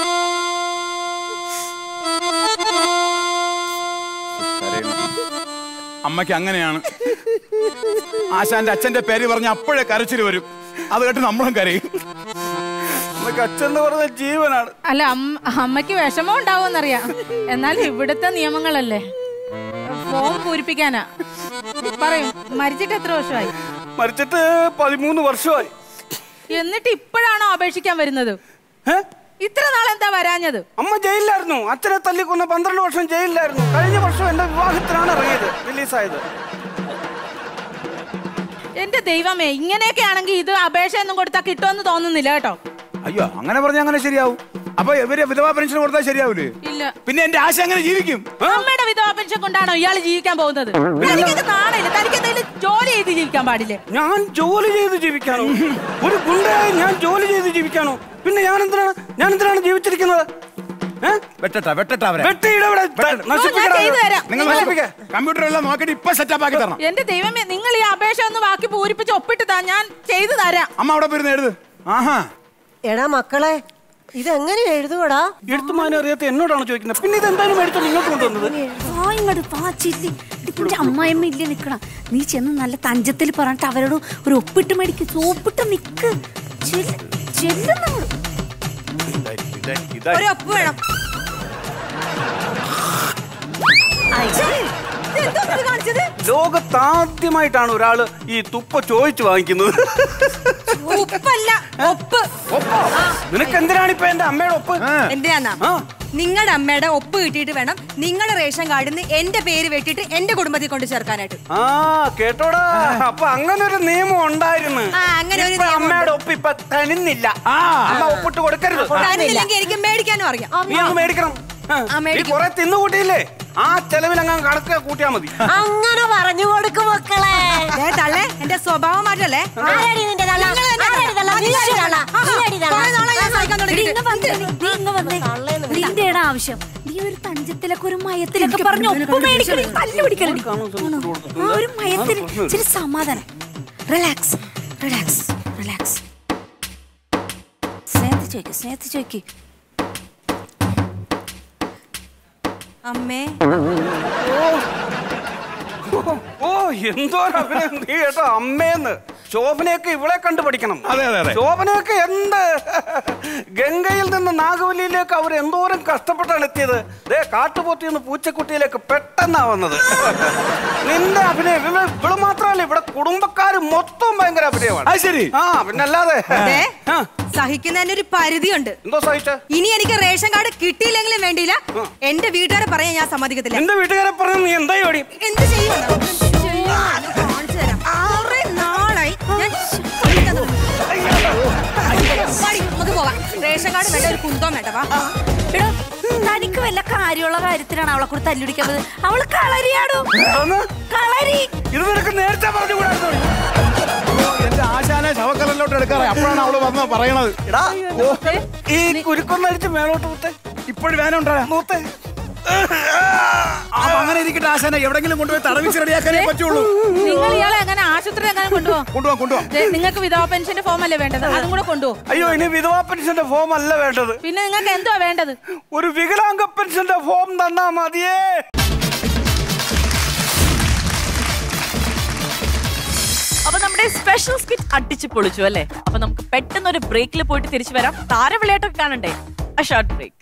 അമ്മയ്ക്ക് അങ്ങനെയാണ് ആശാന്റെ അച്ഛന്റെ പേര് പറഞ്ഞ അപ്പോഴേ കരച്ചിൽ വരും അത് കേട്ട് നമ്മളും കരയും നമുക്ക് അച്ഛൻ എന്ന് പറഞ്ഞ ജീവനാണ് അല്ല അമ്മ അമ്മയ്ക്ക് വിഷമം ഉണ്ടാവുമെന്നറിയാം എന്നാൽ ഇവിടുത്തെ നിയമങ്ങളല്ലേ ഫോം പൂരിപ്പിക്കാനാ പറയും മരിച്ചിട്ട് എത്ര വർഷമായി മരിച്ചിട്ട് പതിമൂന്ന് വർഷമായി എന്നിട്ട് ഇപ്പോഴാണോ അപേക്ഷിക്കാൻ വരുന്നത് ഏ? ഇത്ര നാൾ എന്താ വരാഞ്ഞത് അമ്മ ജയിലിലായിരുന്നു അച്ഛനെ തല്ലിക്കൊന്ന പന്ത്രണ്ട് വർഷം ജയിലിലായിരുന്നു കഴിഞ്ഞ വർഷം എന്റെ വിവാഹത്തിനാണ് ഇറങ്ങിയത് റിലീസായത് എന്റെ ദൈവമേ ഇങ്ങനെയൊക്കെ ആണെങ്കിൽ ഇത് അപേക്ഷ ഒന്നും കൊടുത്താൽ കിട്ടുമെന്ന് തോന്നുന്നില്ല കേട്ടോ അയ്യോ അങ്ങനെ പറഞ്ഞാൽ അങ്ങനെ ശരിയാവും അപ്പൊ ഇവര് വിധവാ പെൻഷൻ കൊടുത്താൽ ശരിയാവൂലേ ഇല്ല പിന്നെ എന്റെ ആശ അങ്ങനെ ജീവിക്കും അമ്മയുടെ വിധവാ പെൻഷൻ കൊണ്ടാണോ ഇയാൾ ജീവിക്കാൻ പോകുന്നത് തനിക്കൊക്കെ നാണയില്ല തനിക്ക് എന്തെങ്കിലും ജോലി ചെയ്ത് ജീവിക്കാൻ പാടില്ലേ ഞാൻ ജോലി ചെയ്ത് ജീവിക്കാനോ ഒരു ഗുണ്ടയായി ഞാൻ ജോലി ചെയ്ത് ജീവിക്കാനോ പിന്നെ ഞാൻ എന്തിനാണ് ഞാൻ എന്തിനാണ് ജീവിച്ചിരിക്കുന്നത് ഏ? വെട്ടട്ടാ വെട്ടട്ടാ അവരെ വെട്ടിയിടെ ഇവിടെ ത- നശിപ്പിക്കടാ ചെയ്തു ഇത്. തരാം. നിങ്ങൾ നശിപ്പിക്കേ കമ്പ്യൂട്ടർ എല്ലാം നോക്കിയിട്ട് ഇപ്പൊ സെറ്റപ്പ് ആക്കി തരണം എന്റെ ദൈവമേ നിങ്ങൾ ഈ അപേക്ഷ ഒന്ന് ബാക്കി പൂരിപ്പിച്ച് ഒപ്പിട്ട് താ ഞാൻ ചെയ്തു തരാം അമ്മ അവിടെ പോയിരുന്ന് എഴുത് ആഹാ എടാ മക്കളെ ഇതെങ്ങനെ എഴുതുവടാ എഴുത്തുമാനെ അറിയാത്ത എന്നോടാണ് ചോദിക്കുന്നത് പിന്നെ ഇത് എന്തായാലും മേടിച്ചോണ്ട് ഇങ്ങോട്ട് കൊണ്ടുവന്നത് വാ ഇങ്ങോട്ട് വാ ചില്ലി നിന്റെ അമ്മായിമ്മ ഇല്ല നിക്കണ നീ ചെന്ന് നല്ല തഞ്ചത്തിൽ പറഞ്ഞിട്ട് അവരോട് ഒരു ഒപ്പിട്ട് മേടിക്ക് സോപ്പിട്ട് നിക്ക് ചെല്ല്, ചെല്ലുന്നങ്ങോട്ട്. ഒരു ഒപ്പ് വേണം കാണിച്ചത് ലോകത്താദ്യമായിട്ടാണ് ഒരാള് ഈ തുപ്പ ചോദിച്ചു വാങ്ങിക്കുന്നത് ഉപ്പല്ല ഒപ്പ് ഒപ്പോ നിനക്ക് എന്തിനാണ് ഇപ്പൊ എന്റെ അമ്മയുടെ ഒപ്പ് എന്തിനാന്നാ ആ. നിങ്ങളുടെ അമ്മയുടെ ഒപ്പ് കിട്ടിയിട്ട് വേണം നിങ്ങളുടെ റേഷൻ കാർഡിൽ നിന്ന് എന്റെ പേര് വെട്ടിയിട്ട് എന്റെ കുടുംബത്തിൽ കൊണ്ട് ചേർക്കാനായിട്ട് ആ കേട്ടോടാ അപ്പൊ അങ്ങനെ ഒരു നിയമം ഉണ്ടായിരുന്നു ആ, അങ്ങനെ ഒരു ഇപ്പൊ നിയമം അമ്മയുടെ ഒപ്പ് ഇപ്പൊ തരുന്നില്ല അമ്മ ഒപ്പിട്ട് കൊടുക്കരുത് തരുന്നില്ലെങ്കിൽ എനിക്ക് മേടിക്കാനും അറിയാം നീ അങ്ങ് മേടിക്കണം ആ, ആ, നീ മേടിക്കും. കൊറേ തിന്നു കൂട്ടിയില്ലേ ആ ചെലവിൽ അങ്ങ് കണക്ക് കൂട്ടിയാ മതി അങ്ങനെ പറഞ്ഞു കൊടുക്കും മക്കളെ ദേ തള്ളേ എന്റെ സ്വഭാവം മാറ്റല്ലേ ആരാടി നിന്റെ തള്ള? നിങ്ങൾ തന്നെ ആരാടി തള്ള? നീ അടി തള്ള. നീ അടി തള്ള. കുറേ നാളായി ഞാൻ സഹിക്കാൻ എടി, തുടങ്ങിയിട്ട്. ഇങ്ങ് വന്നേ, നീ ഇങ്ങ് വന്നേ. നിന്റെയാണ് ആവശ്യം നീ ഒരു തഞ്ചത്തിലൊക്കെ ഒരു മയത്തിലൊക്കെ പറഞ്ഞ് ഒപ്പ് മേടിക്കണേ തല്ലു പിടിക്കണേ ആ ഒരു മയത്തിന് ഇച്ചിരി സമാധാനം റിലാക്സ് റിലാക്സ് റിലാക്സ് സ്നേഹത്തിൽ ചോദിക്കും സ്നേഹത്തിൽ ചോദിക്കും അമ്മേ ഓ എന്തോ ഒരു അഭിനയം നീ കേട്ടോ അമ്മേന്ന് ശോഭനയൊക്കെ ഇവളെ കണ്ടു പഠിക്കണം അതെ, അതെ, അതെ. ശോഭനയൊക്കെ എന്ത് ഗംഗയിൽ നിന്ന് നാഗവല്ലിയിലേക്ക് അവർ എന്തോരം കഷ്ടപ്പെട്ടാണ് എത്തിയത് ദേ കാട്ടുപോത്തിൽ നിന്ന് പൂച്ചക്കുട്ടിയിലേക്ക് പെട്ടെന്നാ വന്നത് നിന്റെ അഭിനയം ഇവ ഇവള് മാത്രമല്ല ഇവിടെ കുടുംബക്കാര് മൊത്തം ഭയങ്കര അഭിനയമാണ് അത് ശരി ആ പിന്നല്ലാതെ ദേ, ആ, സഹിക്കുന്നതിന് ഒരു പരിധിയുണ്ട് എന്തോ സഹിച്ച ഇനി എനിക്ക് റേഷൻ കാർഡ് കിട്ടിയില്ലെങ്കിലും വേണ്ടിയില്ല എന്റെ വീട്ടുകാരെ പറയാൻ ഞാൻ സമ്മതിക്കത്തില്ല നിന്റെ വീട്ടുകാരെ പറഞ്ഞു നീ എന്തായി ഓടി എന്ത് ചെയ്യുമെന്നോ? കാണിച്ചു തരാം. കുറെ നാളായി ഞാൻ സഹിക്കാൻ തുടങ്ങി. വാടി, നമുക്ക് പോവാം റേഷൻ കാർഡ് വേണ്ട ഒരു കുന്തവും വേണ്ട വാ എടോ തനിക്ക് വല്ല കാര്യമുള്ള കാര്യത്തിലാണ് അവളെ കൂടെ തല്ലുപിടിക്കാൻ പോകുന്നത് അവള് കളരിയാടോ ഇതൊന്ന് കളരി ഇത് നിനക്ക് നേരത്തെ പറഞ്ഞു കൂടായിരുന്നു എന്റെ ആശാനെ ശവ ശവക്കലല്ലോട്ട് എടുക്കാറ് അപ്പോഴാണ് അവള് വന്ന് പറയണത് എടാ ഓ, ഈ കുരുക്കൊന്നടിച്ച് മേലോട്ട് ഊത്തെ ഇപ്പോഴും വേന ഉണ്ടാ നൂത്തെ അപ്പൊ അങ്ങനെ ഇരിക്കട്ടെ ആശാനെ എവിടെങ്കിലും കൊണ്ടുപോയി തടവിച്ച് റെഡിയാക്കാനേ പറ്റുള്ളൂ നിങ്ങൾ ഇയാളെ എങ്ങനെ ആശുപത്രി എങ്ങനെ കൊണ്ടുപോകും കൊണ്ടുപോകാം കൊണ്ടുപോകാം നിങ്ങൾക്ക് വിധവ പെൻഷന്റെ ഫോം അല്ലേ വേണ്ടത് അതും കൂടെ കൊണ്ടുപോകും അയ്യോ ഇനി വിധവാ പെൻഷന്റെ ഫോം അല്ല വേണ്ടത് പിന്നെ നിങ്ങൾക്ക് എന്തുവാ വേണ്ടത് ഒരു വികലാംഗ പെൻഷന്റെ ഫോം തന്നാ മതിയേ അപ്പൊ നമ്മുടെ സ്പെഷ്യൽ സ്കിറ്റ് അടിച്ചു പൊളിച്ചു അല്ലേ അപ്പൊ നമുക്ക് പെട്ടെന്ന് ഒരു ബ്രേക്കിൽ പോയിട്ട് തിരിച്ചു വരാം താരവിളയാട്ടൊക്കെ കാണണ്ടേ ആ short break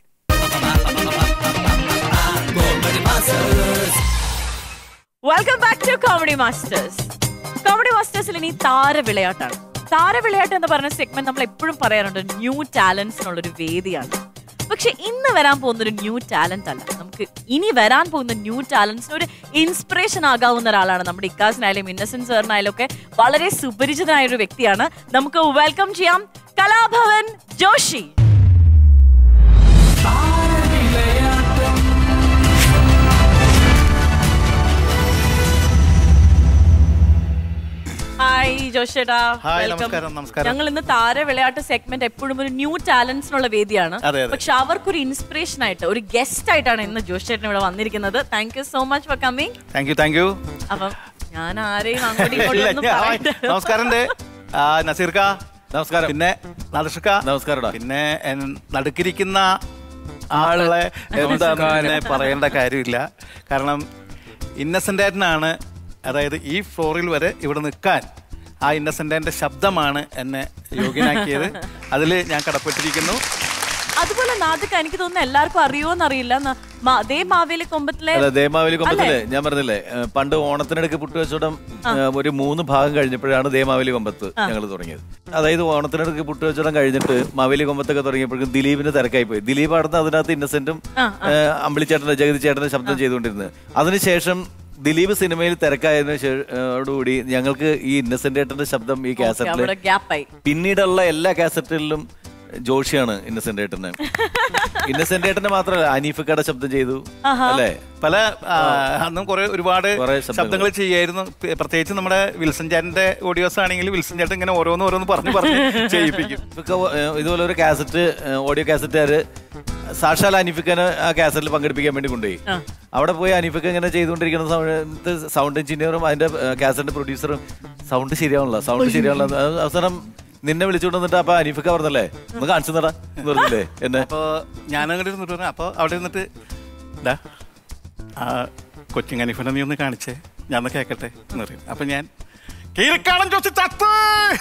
welcome back to comedy masters comedy മാസ്റ്റേഴ്സിൽ ഇനി താരവിളയാട്ടാണ് താരവിളയാട്ട് എന്ന് പറയുന്ന സെഗ്മെന്റ് നമ്മൾ എപ്പോഴും പറയാറുണ്ട് ന്യൂ ടാലൻസിനുള്ളൊരു വേദിയാണ് പക്ഷെ ഇന്ന് വരാൻ പോകുന്ന ഒരു ന്യൂ ടാലന്റ് അല്ല നമുക്ക് ഇനി വരാൻ പോകുന്ന ന്യൂ ടാലൻസിന് ഒരു ഇൻസ്പിറേഷൻ ആകാവുന്ന ഒരാളാണ് നമ്മുടെ ഇക്കാസിനായാലും ഇന്നസെന്റ് സാറിനായാലും ഒക്കെ വളരെ സുപരിചിതനായ ഒരു വ്യക്തിയാണ് നമുക്ക് വെൽക്കം ചെയ്യാം കലാഭവൻ ജോഷി ഹായ് ജോഷേട്ടാ ഹായ്, നമസ്കാരം, നമസ്കാരം. ഞങ്ങൾ ഇന്ന് താര വിളയാട്ട് സെഗ്മെന്റ് എപ്പോഴും ഒരു ന്യൂ ടാലൻസിനുള്ള വേദിയാണ് അതെ, അതെ. പക്ഷെ അവർക്കൊരു ഇൻസ്പിറേഷൻ ആയിട്ട് ഒരു ഗസ്റ്റ് ആയിട്ടാണ് ഇന്ന് ജോഷേട്ടൻ ഇവിടെ വന്നിരിക്കുന്നത് thank you so much for coming thank you thank you അപ്പം ഞാൻ ആരെയും അങ്ങോട്ടും ഇങ്ങോട്ടും ഒന്നും പറയണ്ട. നമസ്കാരം നസീർക്ക നമസ്കാരം പിന്നെ നദർഷക്ക നമസ്കാരം പിന്നെ എൻ- നടുക്കിരിക്കുന്ന ആളെ എന്താന്ന് പറയേണ്ട കാര്യമില്ല കാരണം ഇന്നസെന്റ് ഏട്ടനാണ് അതായത് ഈ ഫ്ലോറിൽ വരെ ഇവിടെ നിൽക്കാൻ ആ ഇന്നസെന്റിന്റെ ശബ്ദമാണ് എന്നെ യോഗ്യനാക്കിയത് അതിൽ ഞാൻ കടപ്പെട്ടിരിക്കുന്നു അതുപോലെ നാദിക എനിക്ക് തോന്നുന്നു എല്ലാവർക്കും അറിയോന്ന് അറിയില്ല ന- മാ- അതേ മാവേലി കൊമ്പത്തിലെ അല്ല ദേമാവലി കൊമ്പത്തില് അല്ലേ? ഞാൻ പറഞ്ഞില്ലേ ഏഹ് പണ്ട് ഓണത്തിനിടയ്ക്ക് പുട്ടുവച്ചോടം ഏഹ് ഒരു മൂന്ന് ഭാഗം കഴിഞ്ഞപ്പോഴാണ് ദേമാവലി കൊമ്പത്ത് ഞങ്ങൾ തുടങ്ങിയത് അതായത് ഓണത്തിനിടയ്ക്ക് പുട്ടുവച്ചോടം കഴിഞ്ഞിട്ട് മാവേലി കൊമ്പത്തൊക്കെ തുടങ്ങിയപ്പോഴേക്കും ദിലീപിന് തിരക്കായി പോയി ദിലീപ് അടുത്ത് അതിനകത്ത് ഇന്നസെന്റും ഏഹ് അമ്പിളിച്ചേട്ടന്റെ ജഗതി ചേട്ടന്റെ ശബ്ദം ചെയ്തുകൊണ്ടിരുന്നത് അതിനുശേഷം ദിലീപ് സിനിമയിൽ തിരക്കായതിനു ശേഷോടുകൂടി ഞങ്ങൾക്ക് ഈ ഇന്നസെന്റ് ഏട്ടന്റെ ശബ്ദം ഈ കാസറ്റിൽ അവിടെ ഗ്യാപ്പായി പിന്നീടുള്ള എല്ലാ കാസറ്റുകളിലും ജോഷിയാണ് ഇന്നസെന്റ് ഏട്ടന് ഇന്നസെന്റ് ഏട്ടന് മാത്രമല്ല അനീഫക്കയുടെ ശബ്ദം ചെയ്തു അല്ലേ പല ആ, അന്നും കുറെ ഒരുപാട് കുറെ ശബ്ദങ്ങൾ. ശബ്ദങ്ങൾ ചെയ്യായിരുന്നു പ- പ്രത്യേകിച്ച് നമ്മുടെ വിൽസൺ ചാറ്റിന്റെ ഓഡിയോസ് ആണെങ്കിൽ വിൽസൺ ചേട്ടൻ ഇങ്ങനെ ഓരോന്ന് ഓരോന്ന് പറഞ്ഞു പറഞ്ഞു ചെയ്യിപ്പിക്കും ഇതൊക്കെ ഏഹ് ഇതുപോലെ ഒരു കാസറ്റ് ഓഡിയോ കാസറ്റുകാര് സാക്ഷാൽ അനീഫിക്കനെ ആ കാസറ്റിൽ പങ്കെടുപ്പിക്കാൻ വേണ്ടി കൊണ്ടുപോയി അവിടെ പോയി അനീഫിക്ക ഇങ്ങനെ ചെയ്തുകൊണ്ടിരിക്കുന്ന സമയത്ത് സൗണ്ട് എഞ്ചിനീയറും അതിന്റെ കാസറ്റിന്റെ പ്രൊഡ്യൂസറും സൗണ്ട് ശരിയാവണല്ലോ സൗണ്ട് ശരിയാവണല്ലോ അത് അവസാനം നിന്നെ വിളിച്ചുകൊണ്ട് വന്നിട്ട് അപ്പൊ അനീഫിക്ക പറഞ്ഞല്ലേ ഒന്ന് കാണിച്ചു തടാ എന്ന് പറഞ്ഞില്ലേ എന്നെ അപ്പൊ ഞാൻ അങ്ങോട്ട് ഇരുന്നിട്ട് പറഞ്ഞു അപ്പൊ അവിടെ ഇരുന്നിട്ട് ഡാ ആ കൊച്ചിങ് അനീഫിനെ നീ ഒന്ന് കാണിച്ചേ ഞാൻ ഒന്ന് കേക്കട്ടെ എന്ന് പറയും അപ്പൊ ഞാൻ കീരിക്കാടൻ ചോദിച്ചു ചത്ത്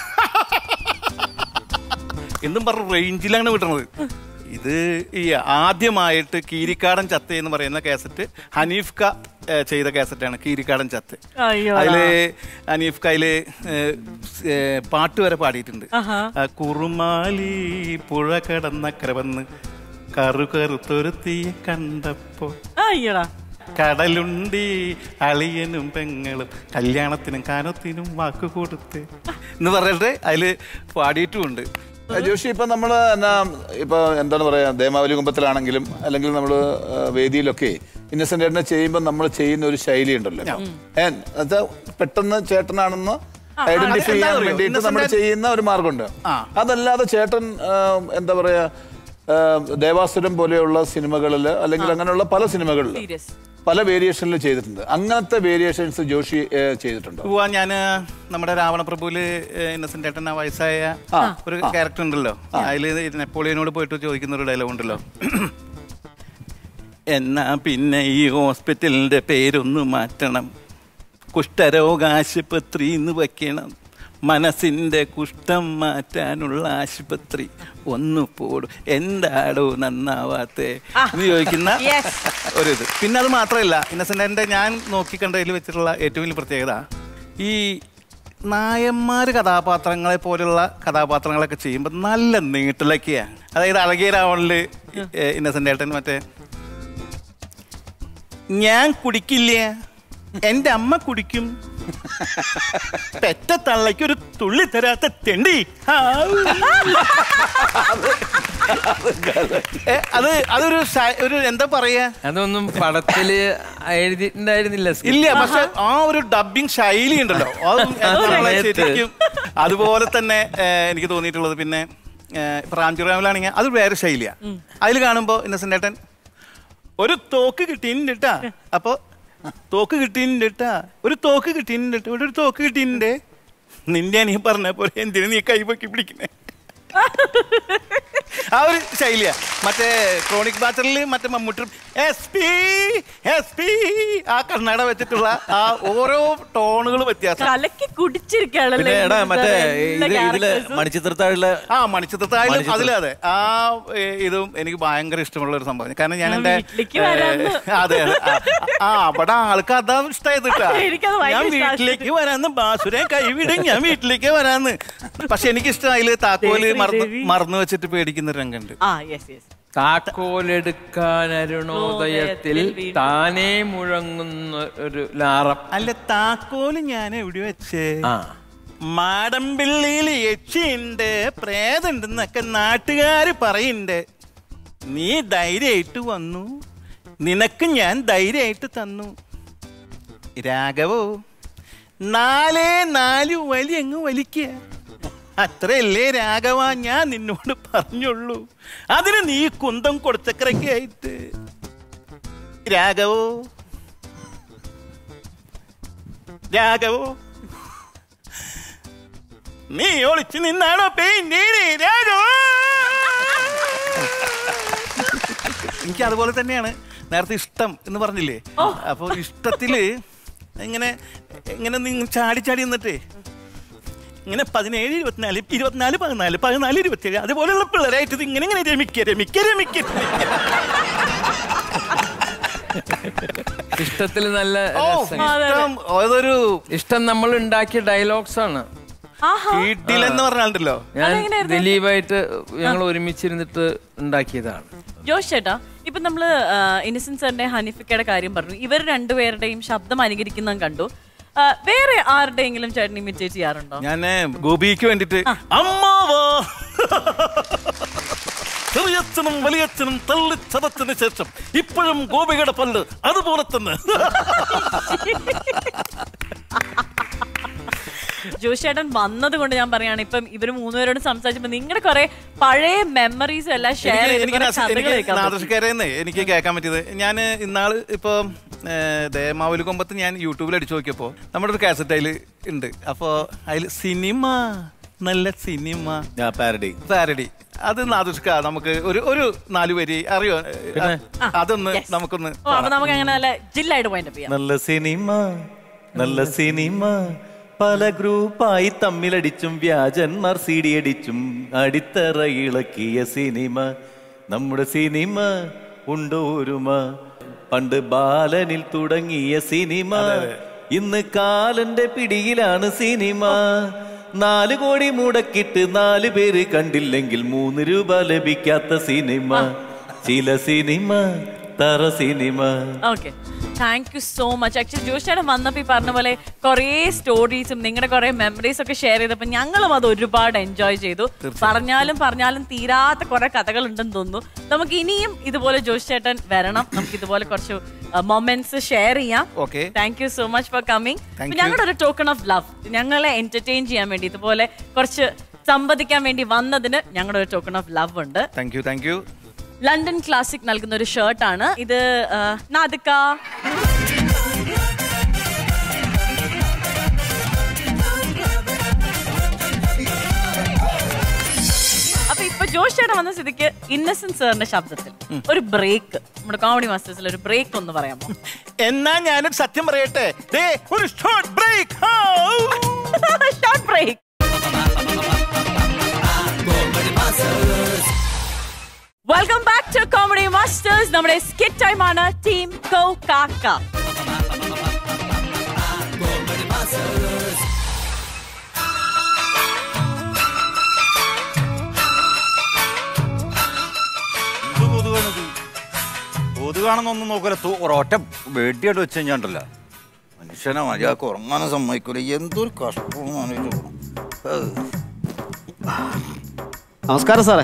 എന്നും പറഞ്ഞ റേഞ്ചിലാണ് വിട്ടുന്നത് ഇത് ഈ ആദ്യമായിട്ട് കീരിക്കാടൻ ചത്ത് എന്ന് പറയുന്ന കാസറ്റ് ഹനീഫ് ക ഏ, ചെയ്ത കാസറ്റാണ് കീരിക്കാടൻ ചത്ത് അയ്യോ അതില് അനീഫ് കയ്യില് ഏഹ്, ഏഹ്, പാട്ട് വരെ പാടിയിട്ടുണ്ട് ആ കുറുമാലി പുഴ കടന്നക്കര വന്ന് കറു കറുത്തൊരുത്തിയെ കണ്ടപ്പോ അയ്യടാ കടലുണ്ടി അളിയനും പെങ്ങളും കല്യാണത്തിനും കാനത്തിനും വാക്ക് കൊടുത്ത് എന്ന് പറഞ്ഞിട്ട് അതില് പാടിയിട്ടുമുണ്ട് ഏ, ജോഷി ഇപ്പൊ നമ്മള് എന്നാ ഇപ്പൊ എന്താണ് പറയാ ദേമാവലി കുമ്പത്തിലാണെങ്കിലും അല്ലെങ്കിൽ നമ്മള് ആ, വേദിയിലൊക്കെ ഇന്നസെന്റ് ചേട്ടനെ ചെയ്യുമ്പോൾ നമ്മൾ ചെയ്യുന്ന ഒരു ശൈലി ഉണ്ടല്ലോ ഏ, അത് പെട്ടെന്ന് ചേട്ടനാണെന്ന് ഐഡന്റിഫൈ ചെയ്യാൻ അറിയോ? വേണ്ടിയിട്ട് നമ്മൾ ഇന്നസെന്റ് ചെയ്യുന്ന ഒരു മാർഗമുണ്ട് ആ. അതല്ലാതെ ചേട്ടൻ ആ, എന്താ പറയാ ആ, ദേവാസുരം പോലെയുള്ള സിനിമകളിൽ അല്ലെങ്കിൽ അങ്ങനെയുള്ള പല സിനിമകളിൽ സീരിയസ് പല വേരിയേഷനിൽ ചെയ്തിട്ടുണ്ട് അങ്ങനത്തെ വേരിയേഷൻസ് ജോഷി ഏ, ചെയ്തിട്ടുണ്ടോ പോവാ ഞാന് നമ്മുടെ രാവണപ്രഭുവില് ഇന്നസെന്റ് ഏട്ടൻ ആ വയസ്സായ ഒരു ക്യാരക്ടർ ഉണ്ടല്ലോ അതില് നെപ്പോളിയനോട് പോയിട്ട് ചോദിക്കുന്ന ഒരു ഡയലോഗ് ഉണ്ടല്ലോ എന്നാ പിന്നെ ഈ ഹോസ്പിറ്റലിന്റെ പേരൊന്ന് മാറ്റണം കുഷ്ഠരോഗാശുപത്രി എന്ന് വെക്കണം മനസ്സിന്റെ കുഷ്ഠം മാറ്റാനുള്ള ആശുപത്രി ഒന്ന് പോടും എന്താടോ നന്നാവാത്തേ എന്ന് ചോദിക്കുന്ന ഒരു ഇത് പിന്നെ അത് മാത്രമല്ല ഇന്നസെന്റിന്റെ ഞാൻ നോക്കിക്കണ്ടതിൽ വെച്ചിട്ടുള്ള ഏറ്റവും വലിയ പ്രത്യേകത ഈ നായന്മാർ കഥാപാത്രങ്ങളെ പോലുള്ള കഥാപാത്രങ്ങളൊക്കെ ചെയ്യുമ്പോൾ നല്ല നീട്ടിലൊക്കെയാണ് അതായത് അഴകിയ രാവണില് ഇന്നസെന്റ് ഏട്ടൻ മറ്റേ ഞാൻ കുടിക്കില്ല എന്റെ അമ്മ കുടിക്കും പെറ്റ തള്ളയ്ക്ക് ഒരു തുള്ളി തരാത്ത തെണ്ടി ഹാവ്. ഏ, അത് അതൊരു സ- ഒരു എന്താ പറയാ അതൊന്നും പടത്തില് എഴുതിയിട്ടുണ്ടായിരുന്നില്ല script. ഇല്ല പക്ഷെ ആ ഒരു ഡബിങ് ശൈലി ഉണ്ടല്ലോ അത് എന്താ പറയാ, ശരിക്കും അതുപോലെ തന്നെ ഏഹ്, എനിക്ക് തോന്നിയിട്ടുള്ളത് പിന്നെ ഏഹ്, ഇപ്പൊ റാംചുറാമിലാണെങ്കിൽ അത് വേറെ ശൈലിയാണ് അതിൽ കാണുമ്പോൾ ഇന്നസെന്റ് ഏട്ടൻ ഒരു തോക്ക് കിട്ടിയിട്ടാ അപ്പൊ തോക്ക് കിട്ടിയിട്ടാ ഒരു തോക്ക് കിട്ടിയിട്ടാ ഒരു തോക്ക് കിട്ടിയിട്ടേ നിന്റെ നീ പറഞ്ഞ പോലെ എന്തിനു നീ കൈപൊക്കി പിടിക്കുന്നേ ആ ഒരു ശൈലിയാ മറ്റേ ക്രോണിക് ബാച്ചറിൽ മറ്റേ Mammootty S P S P ആ കർണാടക വെച്ചിട്ടുള്ള ആ ഓരോ ടോണുകൾ വ്യത്യാസം കലക്കി കുടിച്ചിരിക്കുകയാണല്ലേ പിന്നെ എടാ മറ്റേ എല്ലാ ഇത് ഇതില് characters ഉം. മണിച്ചിത്രത്താഴിലെ ആ മണിച്ചിത്രത്തായാലും മണിച്ചിത്ര- അതിലെ അതെ ആ ഏ, ഇതും എനിക്ക് ഭയങ്കര ഇഷ്ടമുള്ള ഒരു സംഭവം കാരണം ഞാൻ ഞാൻ എന്റെ വീട്ടിലേക്ക് വരാന്ന്. ഏ, അതെ അതെ ആ, ആ അവിടെ ആൾക്ക് അതാ ഇഷ്ടമായത് കേട്ടാ. എനിക്കത് ഭയങ്കര ഞാൻ ഇഷ്ടാ. വീട്ടിലേക്ക് വരാന്ന് ബാസുരെ കൈവിടും ഞാൻ വീട്ടിലേക്ക് വരാന്ന് പക്ഷെ എനിക്ക് ഇഷ്ടം അതില് താക്കോല് ദേവി, മറന്ന് ദേവി. മറന്നു വെച്ചിട്ട് പേടിക്കുന്ന ഒരു രംഗമുണ്ട് ആ യെസ് യെസ് താക്കോലെടുക്കാൻ അരുണോദയത്തിൽ താനേ മുഴങ്ങുന്ന ഒരു ലാറം അല്ല താക്കോല് ഞാൻ എവിടെ വെച്ചേ ആ മാടമ്പിള്ളിയിൽ യക്ഷിയുണ്ട് പ്രേതമുണ്ടെന്നൊക്കെ നാട്ടുകാര് പറയുന്നുണ്ട് നീ ധൈര്യമായിട്ട് വന്നു നിനക്ക് ഞാൻ ധൈര്യമായിട്ട് തന്നു രാഘവോ നാലേ നാല് വലി അങ്ങ് വലിക്കുക അത്രയല്ലേ രാഘവ ഞാൻ നിന്നോട് പറഞ്ഞുള്ളൂ അതിന് നീ കുന്തം കൊടുത്തക്കരയ്ക്കായിട്ട് രാഘവോ രാഘവോ നീ ഒളിച്ചു നിന്നാണോ പെയിന്റീന് രാഘവ എനിക്ക് അതുപോലെ തന്നെയാണ് നേരത്തെ ഇഷ്ടം എന്ന് പറഞ്ഞില്ലേ അപ്പൊ ഇഷ്ടത്തില് ഇങ്ങനെ ഇങ്ങനെ നിങ്ങൾ ചാടി ചാടി നിന്നിട്ടേ ഇങ്ങനെ പതിനേഴ് ഇരുപത്തിനാല് ഇരുപത്തിനാല് പതിനാല് പതിനാല് ഇരുപത്തിയേഴ് അതുപോലെയുള്ള പിള്ളേരായിട്ട് ഇത് ഇങ്ങനെ ഇങ്ങനെ രമിക്ക രമിക്ക രമിക്ക ഇഷ്ടത്തിൽ നല്ല ഓ, രസങ്ങൾ. ഇഷ്ടം അതൊരു ഇഷ്ടം നമ്മൾ ഉണ്ടാക്കിയ ഡയലോഗ്സ് ആണ് വീട്ടിലെന്ന് പറഞ്ഞാലുണ്ടല്ലോ ഞാൻ ദിലീപായിട്ട് ഞങ്ങൾ ഒരുമിച്ചിരുന്നിട്ട് ഉണ്ടാക്കിയതാണ് ജോഷ് ചേട്ടാ ഇപ്പൊ നമ്മള് ഇന്നസെന്റ് സാറിന്റെ ഹനീഫിക്കയുടെ കാര്യം പറഞ്ഞു ഇവർ രണ്ടുപേരുടെയും ശബ്ദം അനുകരിക്കുന്നത് കണ്ടു ആ, വേറെ ആരുടെയെങ്കിലും ചേട്ടൻ ഇമിറ്റേറ്റ് ചെയ്യാറുണ്ടോ ഞാൻ ഗോപിക്ക് വേണ്ടിട്ട് അമ്മാവാ ചെറിയച്ഛനും വലിയച്ഛനും തള്ളി ചതച്ചതിന് ശേഷം ഇപ്പോഴും ഗോപികയുടെ പല്ല് അതുപോലെ തന്നെ ജോഷ് ചേട്ടൻ വന്നത് കൊണ്ട് ഞാൻ പറയാണ് ഇപ്പം ഇവര് മൂന്നുപേരോട് സംസാരിച്ചപ്പോ നിങ്ങളുടെ കുറെ പഴയ മെമ്മറീസും എല്ലാം ഷെയർ എനിക്ക് ചെയ്ത് എനിക്ക് കുറെ നസ- കഥകൾ എനിക്ക് കേൾക്കാൻ പറ്റി. നാദൃഷ്കാരെന്ന് എനിക്ക് കേൾക്കാൻ പറ്റിയത് ഞാൻ ഇന്നാള് ഇപ്പൊ ദേമാവലി കൊമ്പത്ത് ഞാൻ യൂട്യൂബിൽ അടിച്ചു നോക്കിയപ്പോ നമ്മുടെ ഒരു കാസറ്റ് അതിൽ ഉണ്ട് അപ്പോ അതിൽ സിനിമ നല്ല സിനിമ പാരഡി പാരഡി അത് നാദുഷ്ക നമുക്ക് ഒരു ഒരു നാലു വരി അറിയോ അതൊന്ന് നമുക്കൊന്ന് ഓ അപ്പൊ നമുക്ക് അങ്ങനെ നല്ല ജില്ലായിട്ട് പോയിന്റ് ചെയ്യാം നല്ല സിനിമ നല്ല സിനിമ പല ഗ്രൂപ്പായി തമ്മിലടിച്ചും വ്യാജന്മാർ സീഡി അടിച്ചും അടിത്തറ ഇളക്കിയ സിനിമ നമ്മുടെ സിനിമ ഉണ്ടോ ഒരുമ പണ്ട് ബാലനിൽ തുടങ്ങിയ സിനിമ ഇന്ന് കാലന്റെ പിടിയിലാണ് സിനിമ നാല് കോടി മുടക്കിട്ട് നാല് പേര് കണ്ടില്ലെങ്കിൽ മൂന്ന് രൂപ ലഭിക്കാത്ത സിനിമ ചില സിനിമ തറ cinema okay thank you so much actually Josh ചേട്ടൻ വന്നപ്പോ ഈ പറഞ്ഞ പോലെ കുറേ സ്റ്റോറീസും നിങ്ങളുടെ കുറെ മെമ്മറീസ് ഒക്കെ ഷെയർ ചെയ്തപ്പോൾ ഞങ്ങളും അത് ഒരുപാട് എൻജോയ് ചെയ്തു പറഞ്ഞാലും പറഞ്ഞാലും തീരാത്ത കുറെ കഥകൾ ഉണ്ടെന്ന് തോന്നുന്നു നമുക്ക് ഇനിയും ഇതുപോലെ ജോഷ് ചേട്ടൻ വരണം നമുക്ക് ഇതുപോലെ കുറച്ച് മൊമെന്റ്സ് ഷെയർ ചെയ്യാം okay thank you so much for coming Thank you. ഞങ്ങളുടെ ഒരു ടോക്കൺ ഓഫ് ലവ് ഞങ്ങളെ എന്റർടൈൻ ചെയ്യാൻ വേണ്ടി ഇതുപോലെ കുറച്ച് സംവദിക്കാൻ വേണ്ടി വന്നതിന് ഞങ്ങളുടെ ഒരു ടോക്കൺ ഓഫ് ലവ് ഉണ്ട് thank you thank you London classic നൽകുന്ന ഒരു ഷർട്ടാണ് ഇത് ആ, നാദിക അപ്പൊ ഇപ്പൊ ജോഷ് ചേട്ടൻ വന്ന സ്ഥിതിക്ക് ഇന്നസെന്റ് സാറിന്റെ ശബ്ദത്തിൽ ഒരു ബ്രേക്ക് നമ്മുടെ കോമഡി മാസ്റ്റേഴ്സിൽ ഒരു ബ്രേക്ക് ഒന്ന് പറയാമോ എന്നാ ഞാനൊരു സത്യം പറയട്ടെ ദേ ഒരു short break short break welcome back to comedy masters നമ്മുടെ സ്കിറ്റ് ടൈം ആണ് ടീം കോ കാക്ക കൊതുകാണെന്നൊന്നും നോക്കല ഒരൊറ്റ വെടിയായിട്ട് വെച്ച് കഴിഞ്ഞാണ്ടല്ല മനുഷ്യനെ മര്യാദക്ക് ഉറങ്ങാനും സമ്മതിക്കൂല എന്തൊരു കഷ്ടമാണ് നമസ്കാരം സാറേ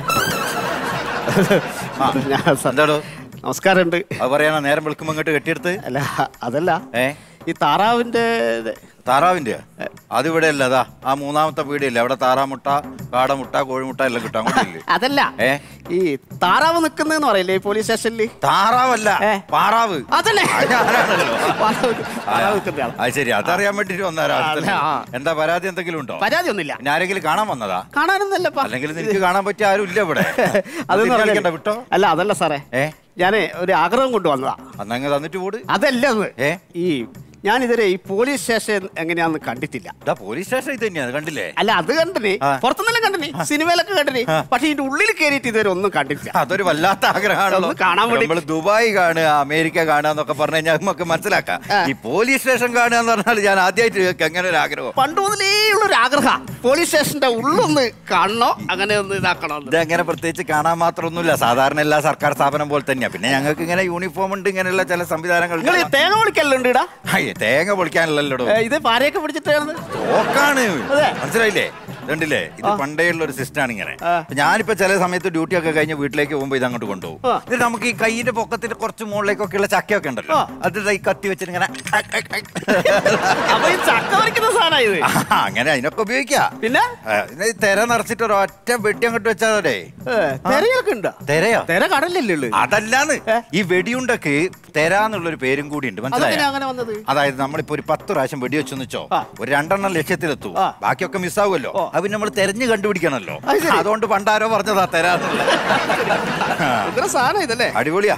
എന്താടോ നമസ്കാരമുണ്ട് അത് പറയാനാ നേരം വെളുക്കുമ്പോ ഇങ്ങോട്ട് കെട്ടിയെടുത്ത് അല്ല അതല്ല ഏ ഈ താറാവിന്റെ താറാവിന്റെ അതിവിടെ അല്ല അതാ ആ മൂന്നാമത്തെ വീടില്ലേ അവിടെ താറാമുട്ട കാടമുട്ട കോഴിമുട്ട എല്ലാം കിട്ടും അങ്ങോട്ടില്ലേ അതല്ല ഏ ഈ താറാവ് നിൽക്കുന്നതെന്ന് പറയില്ലേ ഈ പോലീസ് സ്റ്റേഷനിൽ താറാവല്ല പാറാവ് അതല്ലേ ഞാനാണല്ലോ. താറാവ് നിൽക്കുന്ന ആള്. അത് ശരി അതറിയാൻ വേണ്ടിട്ട് വന്നാരാ അല്ല, ആ. എന്താ പരാതി എന്തെങ്കിലും ഉണ്ടോ പരാതി ഒന്നുമില്ല പിന്നെ ആരെങ്കിലും കാണാൻ വന്നതാ കാണാനൊന്നല്ലപ്പാ അല്ലെങ്കിൽ നിനക്ക് കാണാൻ പറ്റിയ ആരും ഇല്ല ഇവിടെ അതെന്ന് തിരിച്ച് കളിക്കണ്ട, പറഞ്ഞാൽ വിട്ടോ അല്ല അതല്ല സാറേ ഏ ഞാനേ ഒരു ആഗ്രഹം കൊണ്ടുവന്നതാ അന്നങ്ങ് തന്നിട്ട് പോട് അതല്ല അത് ഏ ഈ ഞാനിതുവരെ ഈ പോലീസ് സ്റ്റേഷൻ എങ്ങനെയാന്ന് കണ്ടിട്ടില്ല ഇതാ പോലീസ് സ്റ്റേഷൻ ഇത് തന്നെയാ കണ്ടില്ലേ അല്ല അത് കണ്ടിന് ആ. പുറത്തുനിന്നെല്ലാം കണ്ടിന് സിനിമയിലൊക്കെ കണ്ടിന് പക്ഷെ ഇതിന്റെ ഉള്ളിൽ കയറിയിട്ട് ഇതുവരെ ഒന്നും കണ്ടിട്ടില്ല അതൊരു വല്ലാത്ത ആഗ്രഹമാണല്ലോ ഒന്ന് കാണാൻ വേണ്ടി നമ്മൾ ദുബായ് കാണുക അമേരിക്ക കാണുക എന്നൊക്കെ പറഞ്ഞു കഴിഞ്ഞാൽ നമുക്ക് മനസ്സിലാക്കാം ഈ പോലീസ് സ്റ്റേഷൻ കാണുക എന്ന് പറഞ്ഞാൽ ഞാൻ ആദ്യമായിട്ട് കേൾക്കാം അങ്ങനെ ഒരു ആഗ്രഹം പണ്ട് മുതലേ ഉള്ള ഒരു ആഗ്രഹം പോലീസ് സ്റ്റേഷന്റെ ഉള്ളൊന്ന് കാണണോ അങ്ങനെ ഒന്ന് ഇതാക്കണോ ഇത് അങ്ങനെ പ്രത്യേകിച്ച് കാണാൻ മാത്രമൊന്നുമില്ല സാധാരണ എല്ലാ സർക്കാർ സ്ഥാപനം പോലെ തന്നെയാ പിന്നെ ഞങ്ങൾക്ക് ഇങ്ങനെ യൂണിഫോം ഉണ്ട് ഇങ്ങനെയുള്ള ചില സംവിധാനങ്ങൾ നിങ്ങൾ ഈ തേങ്ങ പൊളിക്കല്ലോ ഉണ്ട് ഇടാ അയ്യേ, തേങ്ങ പൊളിക്കാനല്ലല്ലോ ഇത് പാരയൊക്കെ പിടിച്ചിട്ടാണ് തോക്കാണ് മനസ്സിലായില്ലേ ഇതുണ്ടല്ലേ ഇത് പണ്ടേ ഉള്ള ഒരു സിസ്റ്റം ആണ് ഇങ്ങനെ അപ്പൊ ഞാനിപ്പോ ചില സമയത്ത് ഡ്യൂട്ടി ഒക്കെ കഴിഞ്ഞ് വീട്ടിലേക്ക് പോകുമ്പോ ഇത് അങ്ങോട്ട് കൊണ്ടുപോകും ഇത് നമുക്ക് ഈ കൈയിന്റെ പൊക്കത്തിന്റെ കുറച്ച് മുകളിലേക്കൊക്കെ ഉള്ള ചക്കയൊക്കെ ഉണ്ടല്ലോ അത് ദാ ഈ കത്തി വെച്ചിട്ട് ഇങ്ങനെ അപ്പൊ ഈ ചക്ക പറിക്കുന്ന സാധനം ഇത് ആ, അങ്ങനെ അതിനൊക്കെ ഉപയോഗിക്കാം പിന്നെ ആ, ഇത് തെര നിറച്ചിട്ട് ഒരു ഒറ്റ വെട്ടി അങ്ങോട്ട് വെച്ചാൽ മതി തെരയൊക്കെ ഉണ്ടോ തെരയോ തെര കടലല്ലേ ഉള്ളു അതല്ലാന്ന് ഈ വെടിയുണ്ടക്ക് തെര എന്നുള്ളൊരു പേരും കൂടി ഉണ്ട് അതെങ്ങനെ മനസ്സിലായോ അങ്ങനെ വന്നത് അതായത് നമ്മളിപ്പോ ഒരു പത്ത് പ്രാവശ്യം വെടിവെച്ചെന്ന് വെച്ചോ ഒരു രണ്ടെണ്ണം ലക്ഷ്യത്തിലെത്തു ബാക്കിയൊക്കെ മിസ്സാവുമല്ലോ അത് പിന്നെ നമ്മൾ തെരഞ്ഞു കണ്ടുപിടിക്കണല്ലോ അതുകൊണ്ട് പണ്ടാരോ പറഞ്ഞതാ തരാന്നുള്ളത് ഭയങ്കര സാധനം ഇതല്ലേ അടിപൊളിയാ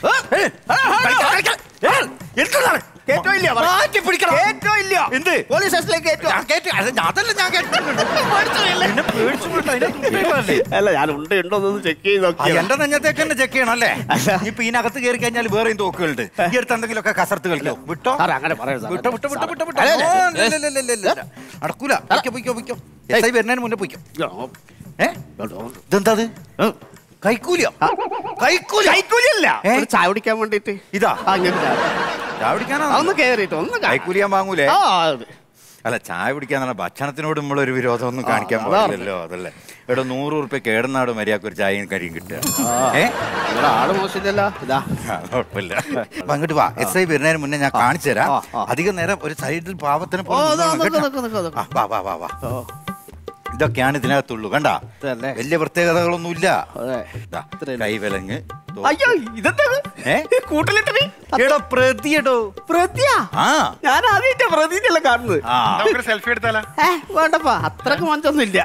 കേറ്റോ ഇല്ല പറ. കേറ്റോ ഇല്ല എന്ത് പോലീസ് സ്റ്റേഷനിലേക്ക് കേറ്റോ അതല്ല ഞാൻ അല്ല ഞാൻ ഉണ്ട് ഉണ്ടോ എന്ന് ചെക്ക് ചെയ്ത് ആ, നോക്കിയതാ. എന്റെ നെഞ്ഞത്തേക്ക് തന്നെ ചെക്ക് ചെയ്യണം അല്ലേ ഇപ്പൊ ഇതിനകത്ത് കയറി കഴിഞ്ഞാൽ വേറെയും തോക്കുകളുണ്ട് ഈ അടുത്ത് എന്തെങ്കിലുമൊക്കെ കസർത്ത് കളിക്കോ വിട്ടോ സാറേ, അങ്ങനെ പറയരുത് സാറേ. വിട്ടോ വിട്ടോ വിട്ടോ വിട്ടോ വിട്ടോ അല്ല, അല്ല, ഓ, അല്ല. ഇല്ല, ഇല്ല, ഇല്ല, ഇല്ല, ഇല്ല. നടക്കൂല പൊയ്ക്കോ പൊയ്ക്കോ പൊയ്ക്കോ എസ് ഐ വരുന്നതിന് മുന്നേ പൊയ്ക്കോ ഏ ഇതെന്താ അത് കൈക്കൂലിയോ കൈക്കൂലി കൈക്കൂലിയല്ല ഏ? ഒരു ചായ കുടിക്കാൻ വേണ്ടിട്ട് ഇതാ ആ, ഇങ്ങോട്ട് ചായ. ചായ കുടിക്കാനാ ഒന്ന് കേറിയിട്ട് ഒന്ന് കാ- കൈക്കൂലി ഞാൻ വാങ്ങൂലേ ആ അതെ. അല്ല ചായ കുടിക്കാൻ ഭക്ഷണത്തിനോട് നമ്മളൊരു വിരോധമൊന്നും കാണിക്കാൻ അതാ പാടില്ലല്ലോ അതല്ലേ ഇവിടെ നൂറ് ഉറുപ്പ്യ കേടുന്നാട് മര്യാദക്ക് ഒരു ചായയും കരിയും കിട്ടുക ഏ നിങ്ങളെ ആള് മോശമില്ലല്ലോ ഇതാ ആ, കുഴപ്പമില്ല അപ്പൊ അങ്ങോട്ട് വാ എസ് ഐ വരുന്നതിന് മുന്നേ ഞാൻ കാണിച്ചു തരാം അധികം നേരം ഒരു സൈഡിൽ പാവത്തിന് ഓ, ദാ, നിക്ക്, നിക്ക്, നിക്ക്, നിക്ക്. വാ വാ വാ വാ ഇതൊക്കെയാണ് ഇതിനകത്തുള്ളൂ കണ്ട വലിയ പ്രത്യേകതകളൊന്നുമില്ല ദാ, കൈവിലങ്ങ് തോ- അയ്യോ ഇതെന്താ ഏ? കൂട്ടിലിട്ടത് എടോ പ്രതിയടോ പ്രതിയാ ആ ഞാൻ ആദ്യമായിട്ടാ പ്രതിയല്ല കാണുന്നത് ആ സെൽഫി എടുത്താലോ ഏ വേണ്ടപ്പാ അത്രക്ക് മഞ്ചൊന്നും ഇല്ല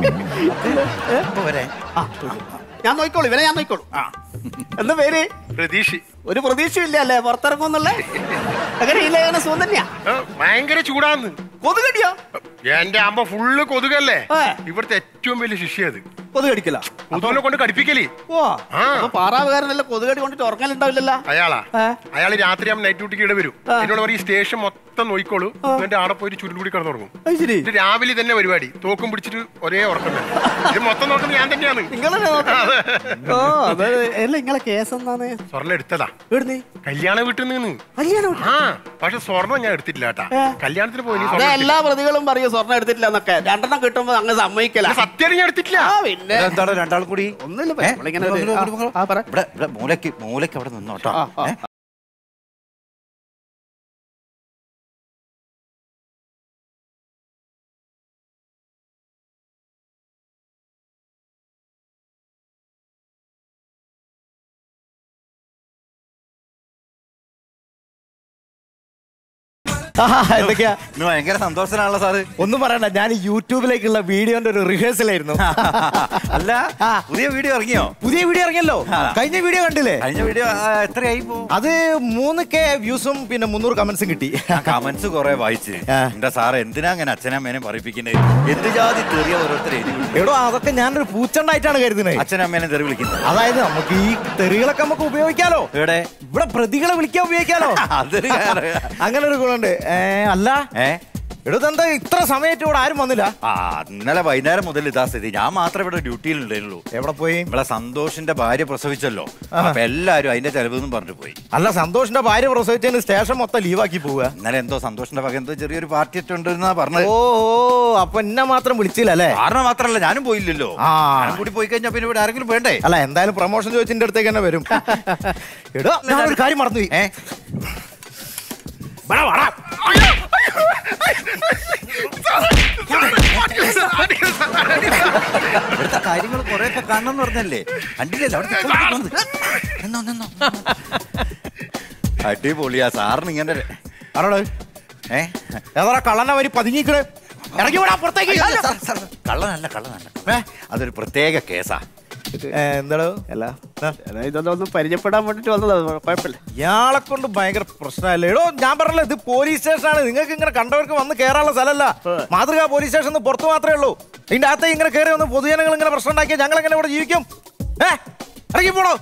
പോരെ ആ, ഞാൻ നോക്കിക്കോളൂ ഇവനെ ഞാൻ നോക്കിക്കോളൂ എന്താ പേര് പ്രതീക്ഷ ഒരു പ്രതീക്ഷയില്ല അല്ലേ പുറത്തിറങ്ങുന്നല്ലേ അങ്ങനെ ഇല്ല അങ്ങനെ സുഖം തന്നെയാ ഭയങ്കര ചൂടാന്ന് കൊതുകടിയോ എന്റെ അമ്മ ഫുള്ള് കൊതുകല്ലേ ഏ. ഇവിടുത്തെ ഏറ്റവും വലിയ ശിഷ്യ അത് കൊതുകടിക്കല കൊതുകിനെ കൊണ്ട് കടിപ്പിക്കലേ ഓ അപ്പൊ പാറാവുകാരനല്ല കൊതുകടി കൊണ്ടിട്ട് ഉറങ്ങലുണ്ടാവില്ലല്ലോ അയാളാ ഏ? അയാൾ രാത്രി ആകുമ്പോൾ നൈറ്റ് ഡ്യൂട്ടിക്ക് ഇട വരും എന്നോട് പറയും ഈ സ്റ്റേഷൻ മൊത്തം നോക്കിക്കോളൂ എന്നിട്ട് ആടെ പോയിട്ട് ചുരുൾകൂടി കിടന്നുറങ്ങും അത് ശരി ഇത് രാവിലെ തന്നെ പരിപാടി തോക്കും പിടിച്ചിട്ട് ഒരേ ഉറക്കം തന്നെ. ഇത് മൊത്തം നോക്കുന്നത് ഞാൻ തന്നെയാണ് നിങ്ങളല്ലേ നോക്കുന്നത്? ഓ അത് അല്ല നിങ്ങളെ കേസ് എന്താണ് സ്വർണ്ണം എടുത്തതാ എവിടുന്ന് കല്യാണ വീട്ടിൽ നിന്ന് കല്യാണം ആ പക്ഷെ സ്വർണ്ണം ഞാൻ എടുത്തിട്ടില്ല കേട്ടാ കല്യാണത്തിന് പോയി അതെ എല്ലാ പ്രതികളും പറയും സ്വർണ്ണം എടുത്തിട്ടില്ല എന്നൊക്കെ രണ്ടെണ്ണം കിട്ടുമ്പോ അങ്ങ് സമ്മതിക്കല സത്യം ഞാൻ എടുത്തിട്ടില്ല ആ പിന്നെ എന്താണ് രണ്ടാൾ കൂടി ഒന്നുമില്ല ഏ? നമ്മളിങ്ങനെ ഇങ്ങോട്ട് ഒരു- വാ, ഇങ്ങോട്ട് വാ, ആ, പറ. ഇവിടെ ഇവിടെ മൂലക്ക് മൂലക്ക് അവിടെ നിന്നോട്ടോ ആ, ആ. ഏ? എന്തൊക്കെയാ ഇന്ന് ഭയങ്കര സന്തോഷത്തിനാണല്ലോ സാറ് ഒന്നും പറയണ്ട ഞാൻ യൂട്യൂബിലേക്കുള്ള വീഡിയോന്റെ ഒരു റിഹേഴ്സൽ ആയിരുന്നു അല്ല പുതിയ വീഡിയോ ഇറങ്ങിയോ പുതിയ വീഡിയോ ഇറങ്ങിയല്ലോ കഴിഞ്ഞ വീഡിയോ കണ്ടില്ലേ കഴിഞ്ഞ വീഡിയോ എത്രയായി പോ അത് മൂന്ന് കെ വ്യൂസും പിന്നെ മുന്നൂറ് കമന്റ്സും കിട്ടി കമന്റ്സ് കുറെ വായിച്ച് എന്റെ സാറ് എന്തിനാ അങ്ങനെ അച്ഛനമ്മേനെ പറയിപ്പിക്കുന്നത് എന്ത് ജാതി തെറിയ ഓരോരുത്തരെ എഴുതി വിടുന്നത്? എടോ അതൊക്കെ ഞാനൊരു പൂച്ചണ്ടായിട്ടാണ് കരുതുന്നത് അച്ഛനമ്മേനെ തെറി വിളിക്കുന്നത് അതായത് നമുക്ക് ഈ തെറികളൊക്കെ നമുക്ക് ഉപയോഗിക്കാലോ ഇവിടെ ഇവിടെ പ്രതികളെ വിളിക്കാൻ ഉപയോഗിക്കാലോ അതൊരു കാര്യം. അങ്ങനെ ഒരു ഗുണമുണ്ട് ഏ, അല്ല ഏ എടോ ഇതെന്താ ഇത്ര സമയത്ത് ഇവിടെ ആരും വന്നില്ല ആ ഇന്നലെ വൈകുന്നേരം മുതൽ ഇതാ സ്ഥിതി ഞാൻ മാത്രമേ ഇവിടെ ഡ്യൂട്ടിയിൽ ഉണ്ടായിരുന്നുള്ളൂ എവിടെ പോയി നമ്മളെ സന്തോഷിന്റെ ഭാര്യ പ്രസവിച്ചല്ലോ അപ്പൊ എല്ലാരും അതിന്റെ ചെലവെന്നും പറഞ്ഞു പോയി അല്ല സന്തോഷിന്റെ ഭാര്യ പ്രസവിച്ചതിന് സ്റ്റേഷൻ മൊത്തം ലീവാക്കി പോവുക ഇന്നലെ എന്തോ സന്തോഷിന്റെ വക എന്തോ ചെറിയൊരു പാർട്ടി ഉണ്ടെന്നാ പറഞ്ഞത് ഓ ഓ അപ്പൊ എന്നെ മാത്രം വിളിച്ചില്ല അല്ലേ കാരണം മാത്രല്ല ഞാനും പോയില്ലല്ലോ ആ. ഞാനും കൂടി പോയി കഴിഞ്ഞാൽ പിന്നെ ഇവിടെ ആരെങ്കിലും വേണ്ടേ അല്ല എന്തായാലും പ്രൊമോഷൻ ചോദിച്ചിന്റെ അടുത്തേക്ക് തന്നെ വരും എടോ ഞാനൊരു കാര്യം മറന്നു ഏ ഇവിടുത്തെ കാര്യങ്ങൾ കുറെ ഒക്കെ കാണണം എന്ന് പറഞ്ഞല്ലേ കണ്ടില്ലല്ലോ അവിടുത്തെ ഇപ്പം വന്നത്. നിന്നോ, നിന്നോ. അടിപൊളിയാ സാറിന് ഇങ്ങനെ ഒരു- ആരോട് ഏ ഏതാ കള്ളനെ വരി പതുങ്ങിക്കണ് ഇറങ്ങി വിടാ പുറത്തേക്ക് അല്ല, സാർ, സാർ, കള്ളനല്ല കള്ളനല്ല ഏ, അതൊരു പ്രത്യേക കേസാ എന്താടോ അല്ല ഇതൊന്നും പരിചയപ്പെടാൻ വേണ്ടിട്ട് വന്നതാ കുഴപ്പമില്ല ഇയാളെ കൊണ്ട് ഭയങ്കര പ്രശ്നമല്ലേ എടോ ഞാൻ പറഞ്ഞല്ലോ ഇത് പോലീസ് സ്റ്റേഷനാണ് നിങ്ങൾക്ക് ഇങ്ങനെ കണ്ടവർക്ക് വന്ന് കയറാനുള്ള സ്ഥലമല്ല മാതൃകാ പോലീസ് സ്റ്റേഷൻ പുറത്ത് മാത്രമേ ഉള്ളൂ ഇതിന്റെ അകത്ത് ഇങ്ങനെ കയറി വന്ന് പൊതുജനങ്ങൾ ഇങ്ങനെ പ്രശ്നം ഉണ്ടാക്കിയാൽ ഞങ്ങൾ എങ്ങനെ ഇവിടെ ജീവിക്കും ഏ ഇറങ്ങി പോടോ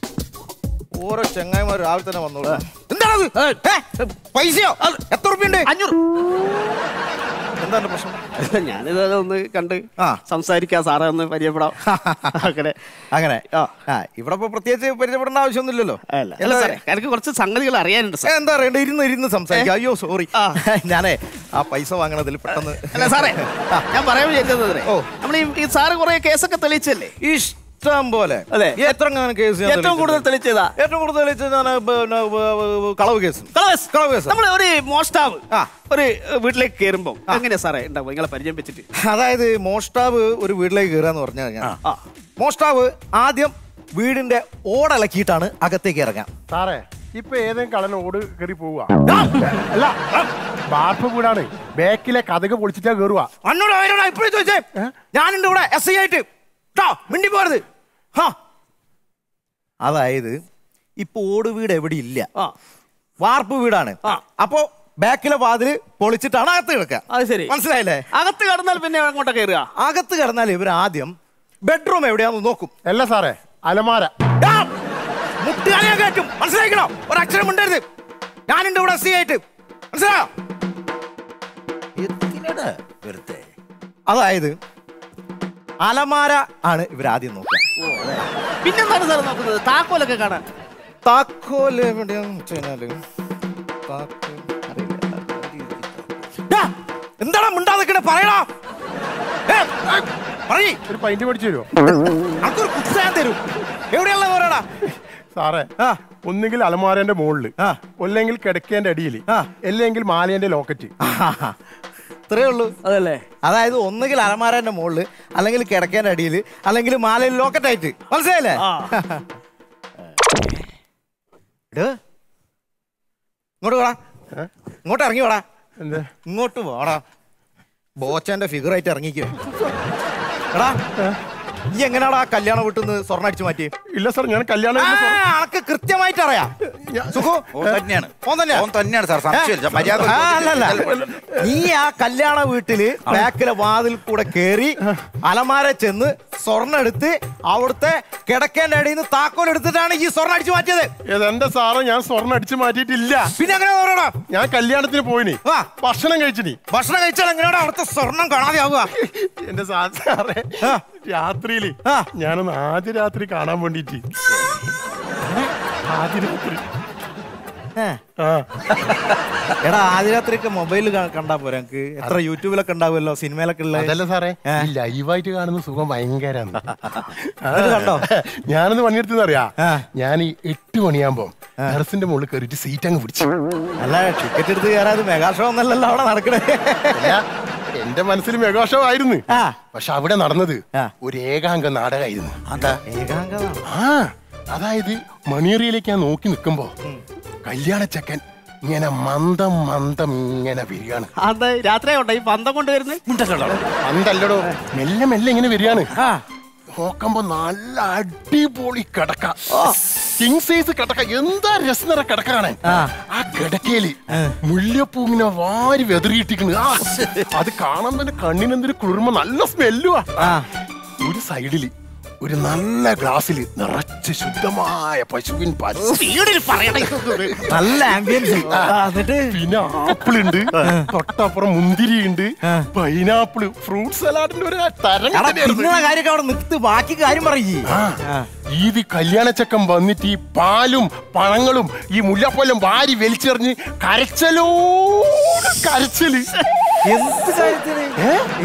ഓരോ ചെങ്ങായിമാർ രാവിലെ തന്നെ വന്നോളൂ എന്താണത് ഏ? പൈസയോ എത്ര റുപ്യുണ്ട് അഞ്ഞൂറ് എന്താണ് പ്രശ്നം ഞാനിത് ഒന്ന് കണ്ട് സംസാരിക്കാം സാറേ ഒന്ന് പരിചയപ്പെടാം അങ്ങനെ അങ്ങനെ ആ ഇവിടെ ഇപ്പൊ പ്രത്യേകിച്ച് പരിചയപ്പെടേണ്ട ആവശ്യമൊന്നുമില്ലല്ലോ അല്ല അല്ല സാറേ എനിക്ക് കുറച്ച് സംഗതികൾ അറിയാനുണ്ട് സാർ എന്താ അറിയണ്ട ഇരുന്ന് ഇരുന്ന് സംസാരിക്കാം അയ്യോ സോറി ഞാനേ ആ പൈസ വാങ്ങണതിൽ പെട്ടെന്ന് അല്ല സാറേ ഞാൻ പറയാൻ വിചാരിച്ചത് ഓ നമ്മൾ ഈ സാറ് കുറെ കേസൊക്കെ തെളിയിച്ചല്ലേ ഇഷ്ടം പോലെ അതെ എത്ര കേസ് ഞാൻ ഏറ്റവും കൂടുതൽ തെളിയിച്ചതാ ഏറ്റവും കൂടുതൽ തെളിയിച്ചത് ഞാൻ പിന്നെ, ഏ, കളവ് കേസ് കളവസ് കളവ് കേസ് നമ്മൾ ഒരു മോഷ്ടാവ് ഒരു ഏഹ്, വീട്ടിലേക്ക് കയറുമ്പോ എങ്ങനെയാ സാറേ ഉണ്ടാവും നിങ്ങളെ പരിചയം വെച്ചിട്ട് അതായത് മോഷ്ടാവ് ഒരു വീട്ടിലേക്ക് കയറാന്ന് പറഞ്ഞു കഴിഞ്ഞാൽ മോഷ്ടാവ് ആദ്യം വീടിന്റെ ഓടലക്കിയിട്ടാണ് അകത്തേക്ക് ഇറങ്ങാം സാറേ ഇപ്പൊ ഏതെങ്കിലും കള്ളൻ ഓട് കയറി പോവുക അല്ല ബാർപ്പ് വീടാണ് ബാക്കിലെ കഥക് പൊളിച്ചിട്ടാ കയറുക അന്നോട് ആരോടാ ഇപ്പോഴും ചോദിച്ചേ ഞാനുണ്ട് ഇവിടെ എസ് ഐ ആയിട്ട് ട്ടോ, മിണ്ടി പോരുത് ഹാ. അതായത് ഇപ്പൊ ഓട് വീട് എവിടെ ഇല്ല വാർപ്പ് വീടാണ് അപ്പോ ബാക്കിലെ വാതില് പൊളിച്ചിട്ടാണ് അകത്ത് കിടക്കുക അത് ശരി മനസ്സിലായില്ലേ അകത്ത് കടന്നാൽ പിന്നെ അങ്ങോട്ട് കയറുക അകത്ത് കിടന്നാൽ ഇവർ ആദ്യം ബെഡ്റൂം എവിടെയാന്ന് നോക്കും അല്ല സാറേ അലമാര മുട്ടുകാലിയാ കേട്ടും മനസ്സിലാക്കണോ ഒരു അക്ഷരം ഉണ്ടായിരുന്നു ഞാനുണ്ട് ഇവിടെ എസ് ആയിട്ട് മനസ്സിലായോ എന്തിനാടാ വെറുതെ അതായത് അലമാര ആണ് ഇവർ ആദ്യം നോക്കുക പിന്നെന്താണ് സാർ നോക്കുന്നത് താക്കോലൊക്കെ കാണാൻ താക്കോല് എവിടെയാന്ന് വെച്ച് കഴിഞ്ഞാല് താക്കോൽ ഡാ, എന്താടാ മിണ്ടാതെ നിക്കണെ? പറയടാ ഏ, ഏ, പറയ്. ഒരു പൈന്റ് പഠിച്ചു തരുമോ അനക്കൊരു കുത്താൻ തരും എവിടെയുള്ള പറയടാ സാറേ ഒന്നുകിൽ അലമാരന്റെ മുകളില് അല്ലെങ്കിൽ കിടക്കേന്റെ അടിയിൽ അല്ലെങ്കിൽ മാലേന്റെ ലോക്കറ്റ് ഇത്രേ ഉള്ളൂ അതല്ലേ അതായത് ഒന്നുകിൽ അലമാരന്റെ മുകളില് അല്ലെങ്കിൽ കിടക്കേന്റെ അടിയിൽ അല്ലെങ്കിൽ മാലയിൽ ലോക്കറ്റ് ആയിട്ട് മനസ്സിലായില്ലേ എടോ, ഇങ്ങോട്ട് വാടാ ഇങ്ങോട്ട് ഇറങ്ങി വാടാ എന്താ ഇങ്ങോട്ട് വാടാ ബോച്ചന്റെ ഫിഗർ ആയിട്ട് ഇറങ്ങിക്കോ എടാ നീ എങ്ങനെയാടാ കല്യാണം വീട്ടിന്ന് സ്വർണ്ണം അടിച്ചു മാറ്റി ഇല്ല സാർ ഞാൻ കല്യാണം ആ, അനക്ക് കൃത്യമായിട്ട് അറിയാം സുഖു ഓൻ തന്നെയാണ് ഓൻ തന്നെയാ? ഓൻ തന്നെയാണ് സാർ സംശയമില്ല മര്യാദ ആ, അല്ലല്ല. നീ ആ കല്യാണ വീട്ടില് ബാക്കിലെ വാതിൽ കൂടെ കേറി അലമാര ചെന്ന് സ്വർണ്ണം എടുത്ത് അവിടുത്തെ കിടക്കേന്റെ അടിയിൽ നിന്ന് താക്കോൽ എടുത്തിട്ടാണ് ഈ സ്വർണ്ണം അടിച്ചു മാറ്റിയത് എന്റെ സാറ് ഞാൻ സ്വർണ്ണം അടിച്ചു മാറ്റിയിട്ടില്ല പിന്നെ എങ്ങനെ പറയടാ ഞാൻ കല്യാണത്തിന് പോയിനി ഭക്ഷണം കഴിച്ചിനി ഭക്ഷണം കഴിച്ചാൽ എങ്ങനെയാണ് അവിടുത്തെ സ്വർണം കാണാതെ ആവുക എന്റെ സാ- സാറേ രാത്രിയില് ഞാനൊന്ന് ആദ്യ രാത്രി കാണാൻ വേണ്ടിട്ട് ആദ്യ രാത്രി ആ എടാ ആദ്യ രാത്രിയൊക്കെ മൊബൈലിൽ കണ്ടാ പോരാ എനിക്ക് എത്ര യൂട്യൂബിലൊക്കെ ഉണ്ടാവുമല്ലോ സിനിമയിലൊക്കെ ഉള്ള അതല്ല സാറേ ഈ ലൈവായിട്ട് കാണുന്ന സുഖം ഭയങ്കരാണ് അത് കണ്ടോ? ഞാനൊന്ന് പണിയെടുത്തെന്ന് അറിയാ ഞാൻ ഈ എട്ട് മണിയാകുമ്പോ ടെറസിന്റെ മുകളിൽ കയറിയിട്ട് സീറ്റ് അങ്ങ് പിടിച്ചു അല്ല ടിക്കറ്റ് എടുത്ത് കയറാതെ മെഗാ ഷോ ഒന്നല്ലല്ലോ അവിടെ നടക്കണേ അല്ല, എന്റെ മനസ്സിൽ മെഗാഷോ ആയിരുന്നു പക്ഷെ അവിടെ നടന്നത് ഒരു ഏകാംഗ നാടകമായിരുന്നു ആ അതായത് മണിയറിയിലേക്ക് ഞാൻ നോക്കി നിൽക്കുമ്പോ കല്യാണ ചക്കൻ ഇങ്ങനെ മന്ദം മന്ദം ഇങ്ങനെ വരികയാണ് അതെ രാത്രി ആവട്ടെ ഈ പന്തം കൊണ്ട് വരുന്നത് പന്തല്ലടോ മെല്ലെ മെല്ലെ ഇങ്ങനെ വരികയാണ് നോക്കുമ്പോ നല്ല അടിപൊളി കിടക്ക കിങ് സൈസ് കിടക്ക എന്താ രസം നിറ കിടക്ക കാണാൻ ആ കിടക്കയില് മുല്ലപ്പൂ ഇങ്ങനെ വാരി വെതറിയിട്ടിരിക്കണ് ആ, അത് കാണാൻ തന്നെ കണ്ണിനെന്തൊരു കുളിർമ നല്ല സ്മെല്ലുവാ ഒരു സൈഡില് ഒരു നല്ല ഗ്ലാസ്സിൽ നിറച്ച് ശുദ്ധമായ പശുവിൻ പാൽ നല്ല ആംബിയൻസ് പിന്നെ ആപ്പിൾ ഉണ്ട് തൊട്ടപ്പുറം മുന്തിരി ഉണ്ട് പൈനാപ്പിൾ ഫ്രൂട്ട് സലാഡിന്റെ ഒരു തരം തിന്നുന്ന കാര്യമൊക്കെ അവിടെ നിർത്ത് ബാക്കി കാര്യം പറയേ ഇത് കല്യാണച്ചക്കം വന്നിട്ട് ഈ പാലും പഴങ്ങളും ഈ മുല്ലപ്പൊലം വാരി വലിച്ചെറിഞ്ഞ് കരച്ചലോട് കരച്ചല് എന്ത് കാര്യത്തിന് എന്തിന്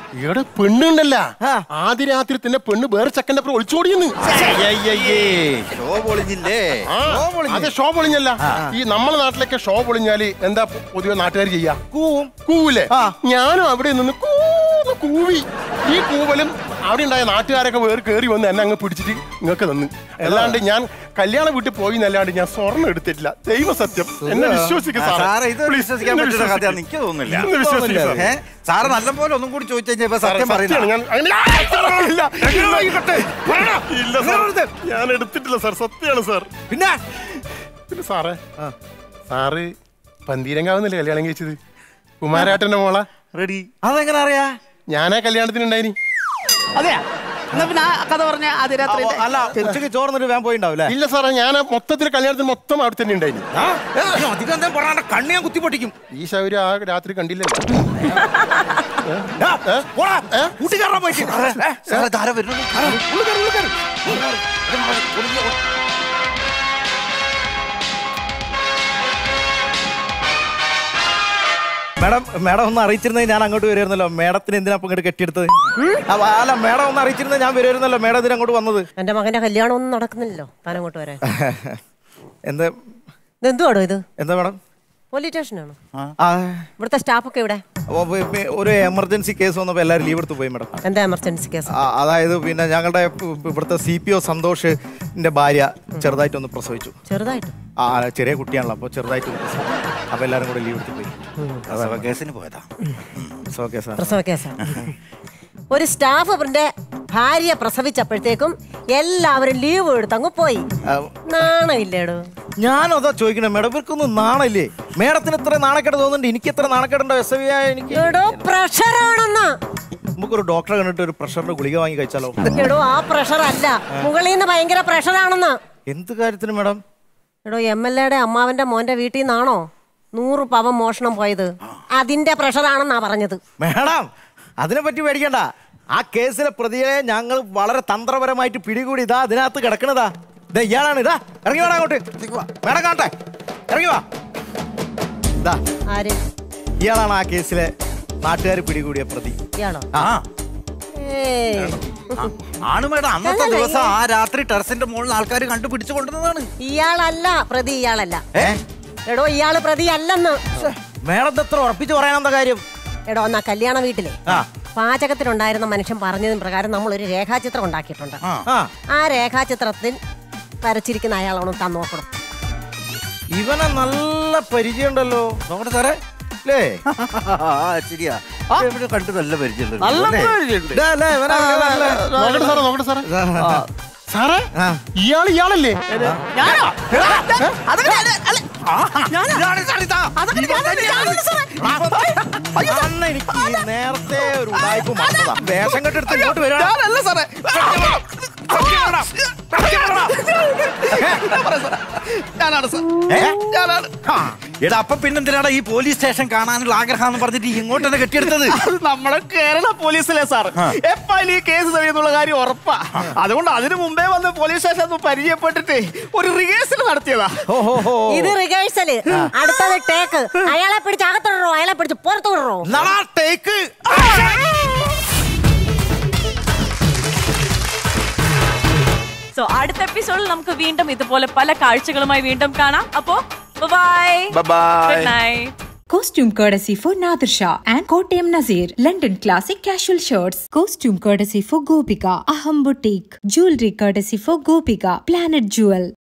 ഇവിടെ പെണ്ണുണ്ടല്ല ആദ്യ രാത്രി തന്നെ പെണ്ണ് വേറെ ചെക്കൻ്റെ അപ്പുറം ഒളിച്ചോടിയെന്ന് ഷോ പൊളിഞ്ഞില്ലേ ആ, അതെ ഷോ പൊളിഞ്ഞല്ല ഈ നമ്മളെ നാട്ടിലൊക്കെ ഷോ പൊളിഞ്ഞാല് എന്താ പൊതുവെ നാട്ടുകാർ ചെയ്യാ കൂവും കൂവില്ലേ ഞാനും അവിടെ നിന്ന് കൂന്ന് കൂവി ഈ കൂവലും അവിടെ ഉണ്ടായ നാട്ടുകാരൊക്കെ വേറെ കയറി വന്ന് എന്നെ അങ്ങ് പിടിച്ചിട്ട് ഇങ്ങക്ക് തന്നു അല്ലാണ്ട് ഞാൻ കല്യാണ വീട്ടിൽ പോയി എന്നല്ലാണ്ട് ഞാൻ സ്വർണ്ണം എടുത്തിട്ടില്ല ദൈവ സത്യം എന്നെ വിശ്വസിക്കും ആ, സാറേ ഇത് Please, വിശ്വസിക്കാൻ എന്നെ പറ്റുന്ന വിശ്വസിക്ക്. കഥയാണ് എനിക്ക് തോന്നുന്നില്ല എന്നെ വിശ്വസിക്ക് സാർ. ഏ? സാറ് നല്ലപോലെ ഒന്നും കൂടി ചോദിച്ചു കഴിഞ്ഞാൽ ഇപ്പൊ സത്യം സാറേ, സത്യമാണ്. പറയുന്നത് ഞാൻ അങ്ങനെ- ഇല്ല, ഇല്ല, ഇല്ല സാർ. ഞാൻ എടുത്തിട്ടില്ല സാർ സത്യമാണ് സാർ പിന്നെ പിന്നെ സാറേ സാറ് പന്തീരങ്കാവുന്നല്ലേ കല്യാണം കഴിച്ചത് കുമാരാട്ടന്റെ മോളെ റെഡി അതെങ്ങനെ അറിയാ ഞാനാ കല്യാണത്തിന് ഉണ്ടായിനി അതെയാ എന്നാ പിന്നെ ആ കഥ പറഞ്ഞ ആദ്യ രാത്രി അല്ല ഉച്ചക്ക് ചോർന്നിട്ട് വേഗം പോയിണ്ടാവില്ലേ ഇല്ല സാറേ ഞാൻ മൊത്തത്തിൽ കല്യാണത്തിന് മൊത്തം അവിടെ തന്നെ ഉണ്ടായിനി അധികം എന്താ പറയാണ്ട കണ്ണി ഞാൻ കുത്തി പൊട്ടിക്കും ഈ ശൗര്യ ആ രാത്രി കണ്ടില്ലല്ലോ കൂട്ടുകാരനെ പോയിട്ട് സാറേ ധാര വരുന്നു മാഡം മാഡം ഒന്ന് അറിയിച്ചിരുന്നെങ്കിൽ ഞാൻ അങ്ങോട്ട് വരുമായിരുന്നല്ലോ മാഡത്തിന് എന്തിനാ ഇപ്പൊ ഇങ്ങോട്ട് കെട്ടിയെടുത്തത് അപ്പൊ അല്ല മാഡം ഒന്ന് അറിയിച്ചിരുന്നെങ്കിൽ ഞാൻ വരുമായിരുന്നല്ലോ മാഡം ഇതിന് അങ്ങോട്ട് വന്നത് എന്റെ മകന്റെ കല്യാണം ഒന്നും നടക്കുന്നില്ലല്ലോ താൻ അങ്ങോട്ട് വരാൻ എന്താ ഇതെന്തുവാടോ ഇത് എന്താ മാഡം പോലീസ് സ്റ്റേഷനാണോ ആ, ഇവിടുത്തെ സ്റ്റാഫൊക്കെ ഇവിടെ അപ്പൊ ഇപ്പൊ- ഇപ്പൊ ഒരു എമർജൻസി കേസ് വന്നപ്പോ എല്ലാവരും ലീവ് എടുത്ത് പോയി മാഡം എന്താ എമർജൻസി കേസ് ആ, അതായത് പിന്നെ ഞങ്ങളുടെ ഇപ്പ- ഇവിടുത്തെ സി പി ഒ സന്തോഷിന്റെ ഭാര്യ ചെറുതായിട്ടൊന്ന് പ്രസവിച്ചു ചെറുതായിട്ട് ആ ചെറിയ കുട്ടിയാണല്ലോ അപ്പോൾ ചെറുതായിട്ട് ഒന്ന് പ്രസവിച്ചു അപ്പൊ എല്ലാവരും കൂടെ ലീവ് എടുത്ത് പോയി പ്രസവ കേസിന് പോയതാ പ്രസവ കേസാണ് പ്രസവ കേസാണ് ഒരു സ്റ്റാഫ് അവരുടെ ഭാര്യ പ്രസവിച്ചപ്പോഴത്തേക്കും എല്ലാവരും ലീവ് എടുത്ത് അങ്ങ് പോയി നാണമില്ലേടോ ഞാനതാ ചോദിക്കണേ മേഡം ഇവർക്കൊന്നും നാണല്ലേ മേഡത്തിന് ഇത്ര നാണക്കേട് തോന്നുന്നുണ്ട് എനിക്ക് എത്ര നാണക്കേടുണ്ടോ എസ് ഐ എനിക്ക് എടോ പ്രഷറാണെന്ന് നമുക്കൊരു ഡോക്ടറെ കണ്ടിട്ട് ഒരു പ്രഷറിന്റെ ഗുളിക വാങ്ങി കഴിച്ചാലോ എടോ ആ പ്രഷർ അല്ല മുകളിൽ നിന്ന് ഭയങ്കര പ്രഷറാണെന്ന് എന്ത് കാര്യത്തിന് മേഡം എടോ എം എൽ എയുടെ അമ്മാവന്റെ മോന്റെ വീട്ടിൽ നിന്നാണോ നൂറ് പവൻ മോഷണം പോയത് അതിന്റെ പ്രഷറാണെന്നാ പറഞ്ഞത് മേഡം അതിനെ പറ്റി പേടിക്കണ്ട ആ കേസിലെ പ്രതിയെ ഞങ്ങൾ വളരെ തന്ത്രപരമായിട്ട് പിടികൂടി ഇതാ അതിനകത്ത് കിടക്കണതാ ഇതാ ഇയാളാണ് ഇതാ ഇറങ്ങി വേണം അങ്ങോട്ട് മേഡം കാണട്ടെ ഇറങ്ങി വാ ഇതാ ആര് ഇയാളാണ് ആ കേസിലെ നാട്ടുകാർ പിടികൂടിയ പ്രതി ഇയാളോ ആ ഏയ്. ആണ് മേഡം അന്നത്തെ അല്ലല്ല, ദിവസം ആ രാത്രി ടെറസിന്റെ മുകളിൽ ആൾക്കാർ കണ്ടുപിടിച്ചു കൊണ്ടുവന്നതാണ് ഇയാളല്ല പ്രതി ഇയാളല്ല എടോ ഇയാള് പ്രതി അല്ലെന്ന് മേഡം എത്ര ഉറപ്പിച്ച് പറയാനെന്താ കാര്യം എടോ എന്നാ കല്യാണ വീട്ടിലെ ആ പാചകത്തിലുണ്ടായിരുന്ന മനുഷ്യൻ പറഞ്ഞതിന് പ്രകാരം നമ്മൾ ഒരു രേഖാചിത്രം ഉണ്ടാക്കിയിട്ടുണ്ട് ആ ആ രേഖാചിത്രത്തിൽ വരച്ചിരിക്കുന്ന അയാളാണ് താൻ നോക്കണം ഇവനെ നല്ല പരിചയമുണ്ടല്ലോ നോക്കട്ടെ സാറേ അല്ലേ ആ ശരിയാ എവിടെ കണ്ടു നല്ല പരിചയമുള്ള നല്ല അല്ലേ? പരിചയമുണ്ട്. ഇതാ, അല്ലേ, ഇവനെ നല്ല- നോക്കട്ടെ സാറേ നോക്കട്ടെ സാറേ സാറേ ആ. ഇയാൾ ഇയാളല്ലേ ഞാനോ അതൊക്കെ ഞാൻ- അല്ല, ഞാനാ? ഇതാണ് സാർ ഇതാ. അതൊക്കെ ഞാനാണ്, ഞാനാണ് സാറേ. അന്ന് എനിക്ക് ഈ നേരത്തെ ഒരു ഉടായ്പ മറന്നതാ വേഷം കെട്ടെടുത്ത് ഇങ്ങോട്ട് വരാ ഞാനല്ല സാറേ ഞാനാണ് സാർ ഞാനാണ് എടാ അപ്പൊ പിന്നെന്തിനാടാ ഈ പോലീസ് സ്റ്റേഷൻ കാണാനുള്ള ആഗ്രഹം എന്ന് പറഞ്ഞിട്ട് ഇങ്ങോട്ട് തന്നെ കെട്ടിയെടുത്തത് അത് നമ്മളെ കേരള പോലീസിലെ സാർ എപ്പായാലും ഈ കേസ് തെളിയുന്നുള്ള കാര്യം ഉറപ്പാ അതുകൊണ്ട് അതിനു മുമ്പേ വന്ന് പോലീസ് സ്റ്റേഷൻ ഒന്ന് പരിചയപ്പെട്ടിട്ട് ഒരു റിഹേഴ്സൽ നടത്തിയതാ ഇത് റിഹേഴ്സല് അടുത്തത് ടേക്ക് അയാളെ പിടിച്ച് അകത്തിടറോ അയാളെ പിടിച്ച് പുറത്തു വിടറോ ടേക്ക് സോ അടുത്ത എപ്പിസോഡിൽ നമുക്ക് വീണ്ടും ഇതുപോലെ പല കാഴ്ചകളുമായി വീണ്ടും കാണാം അപ്പോ bye Bye-bye. Good night Costume courtesy for Nadir Shah and Kottayam Nazir. London classic casual shirts. Costume courtesy for Gopika. Aham Boutique. Jewelry courtesy for Gopika. Planet Jewel.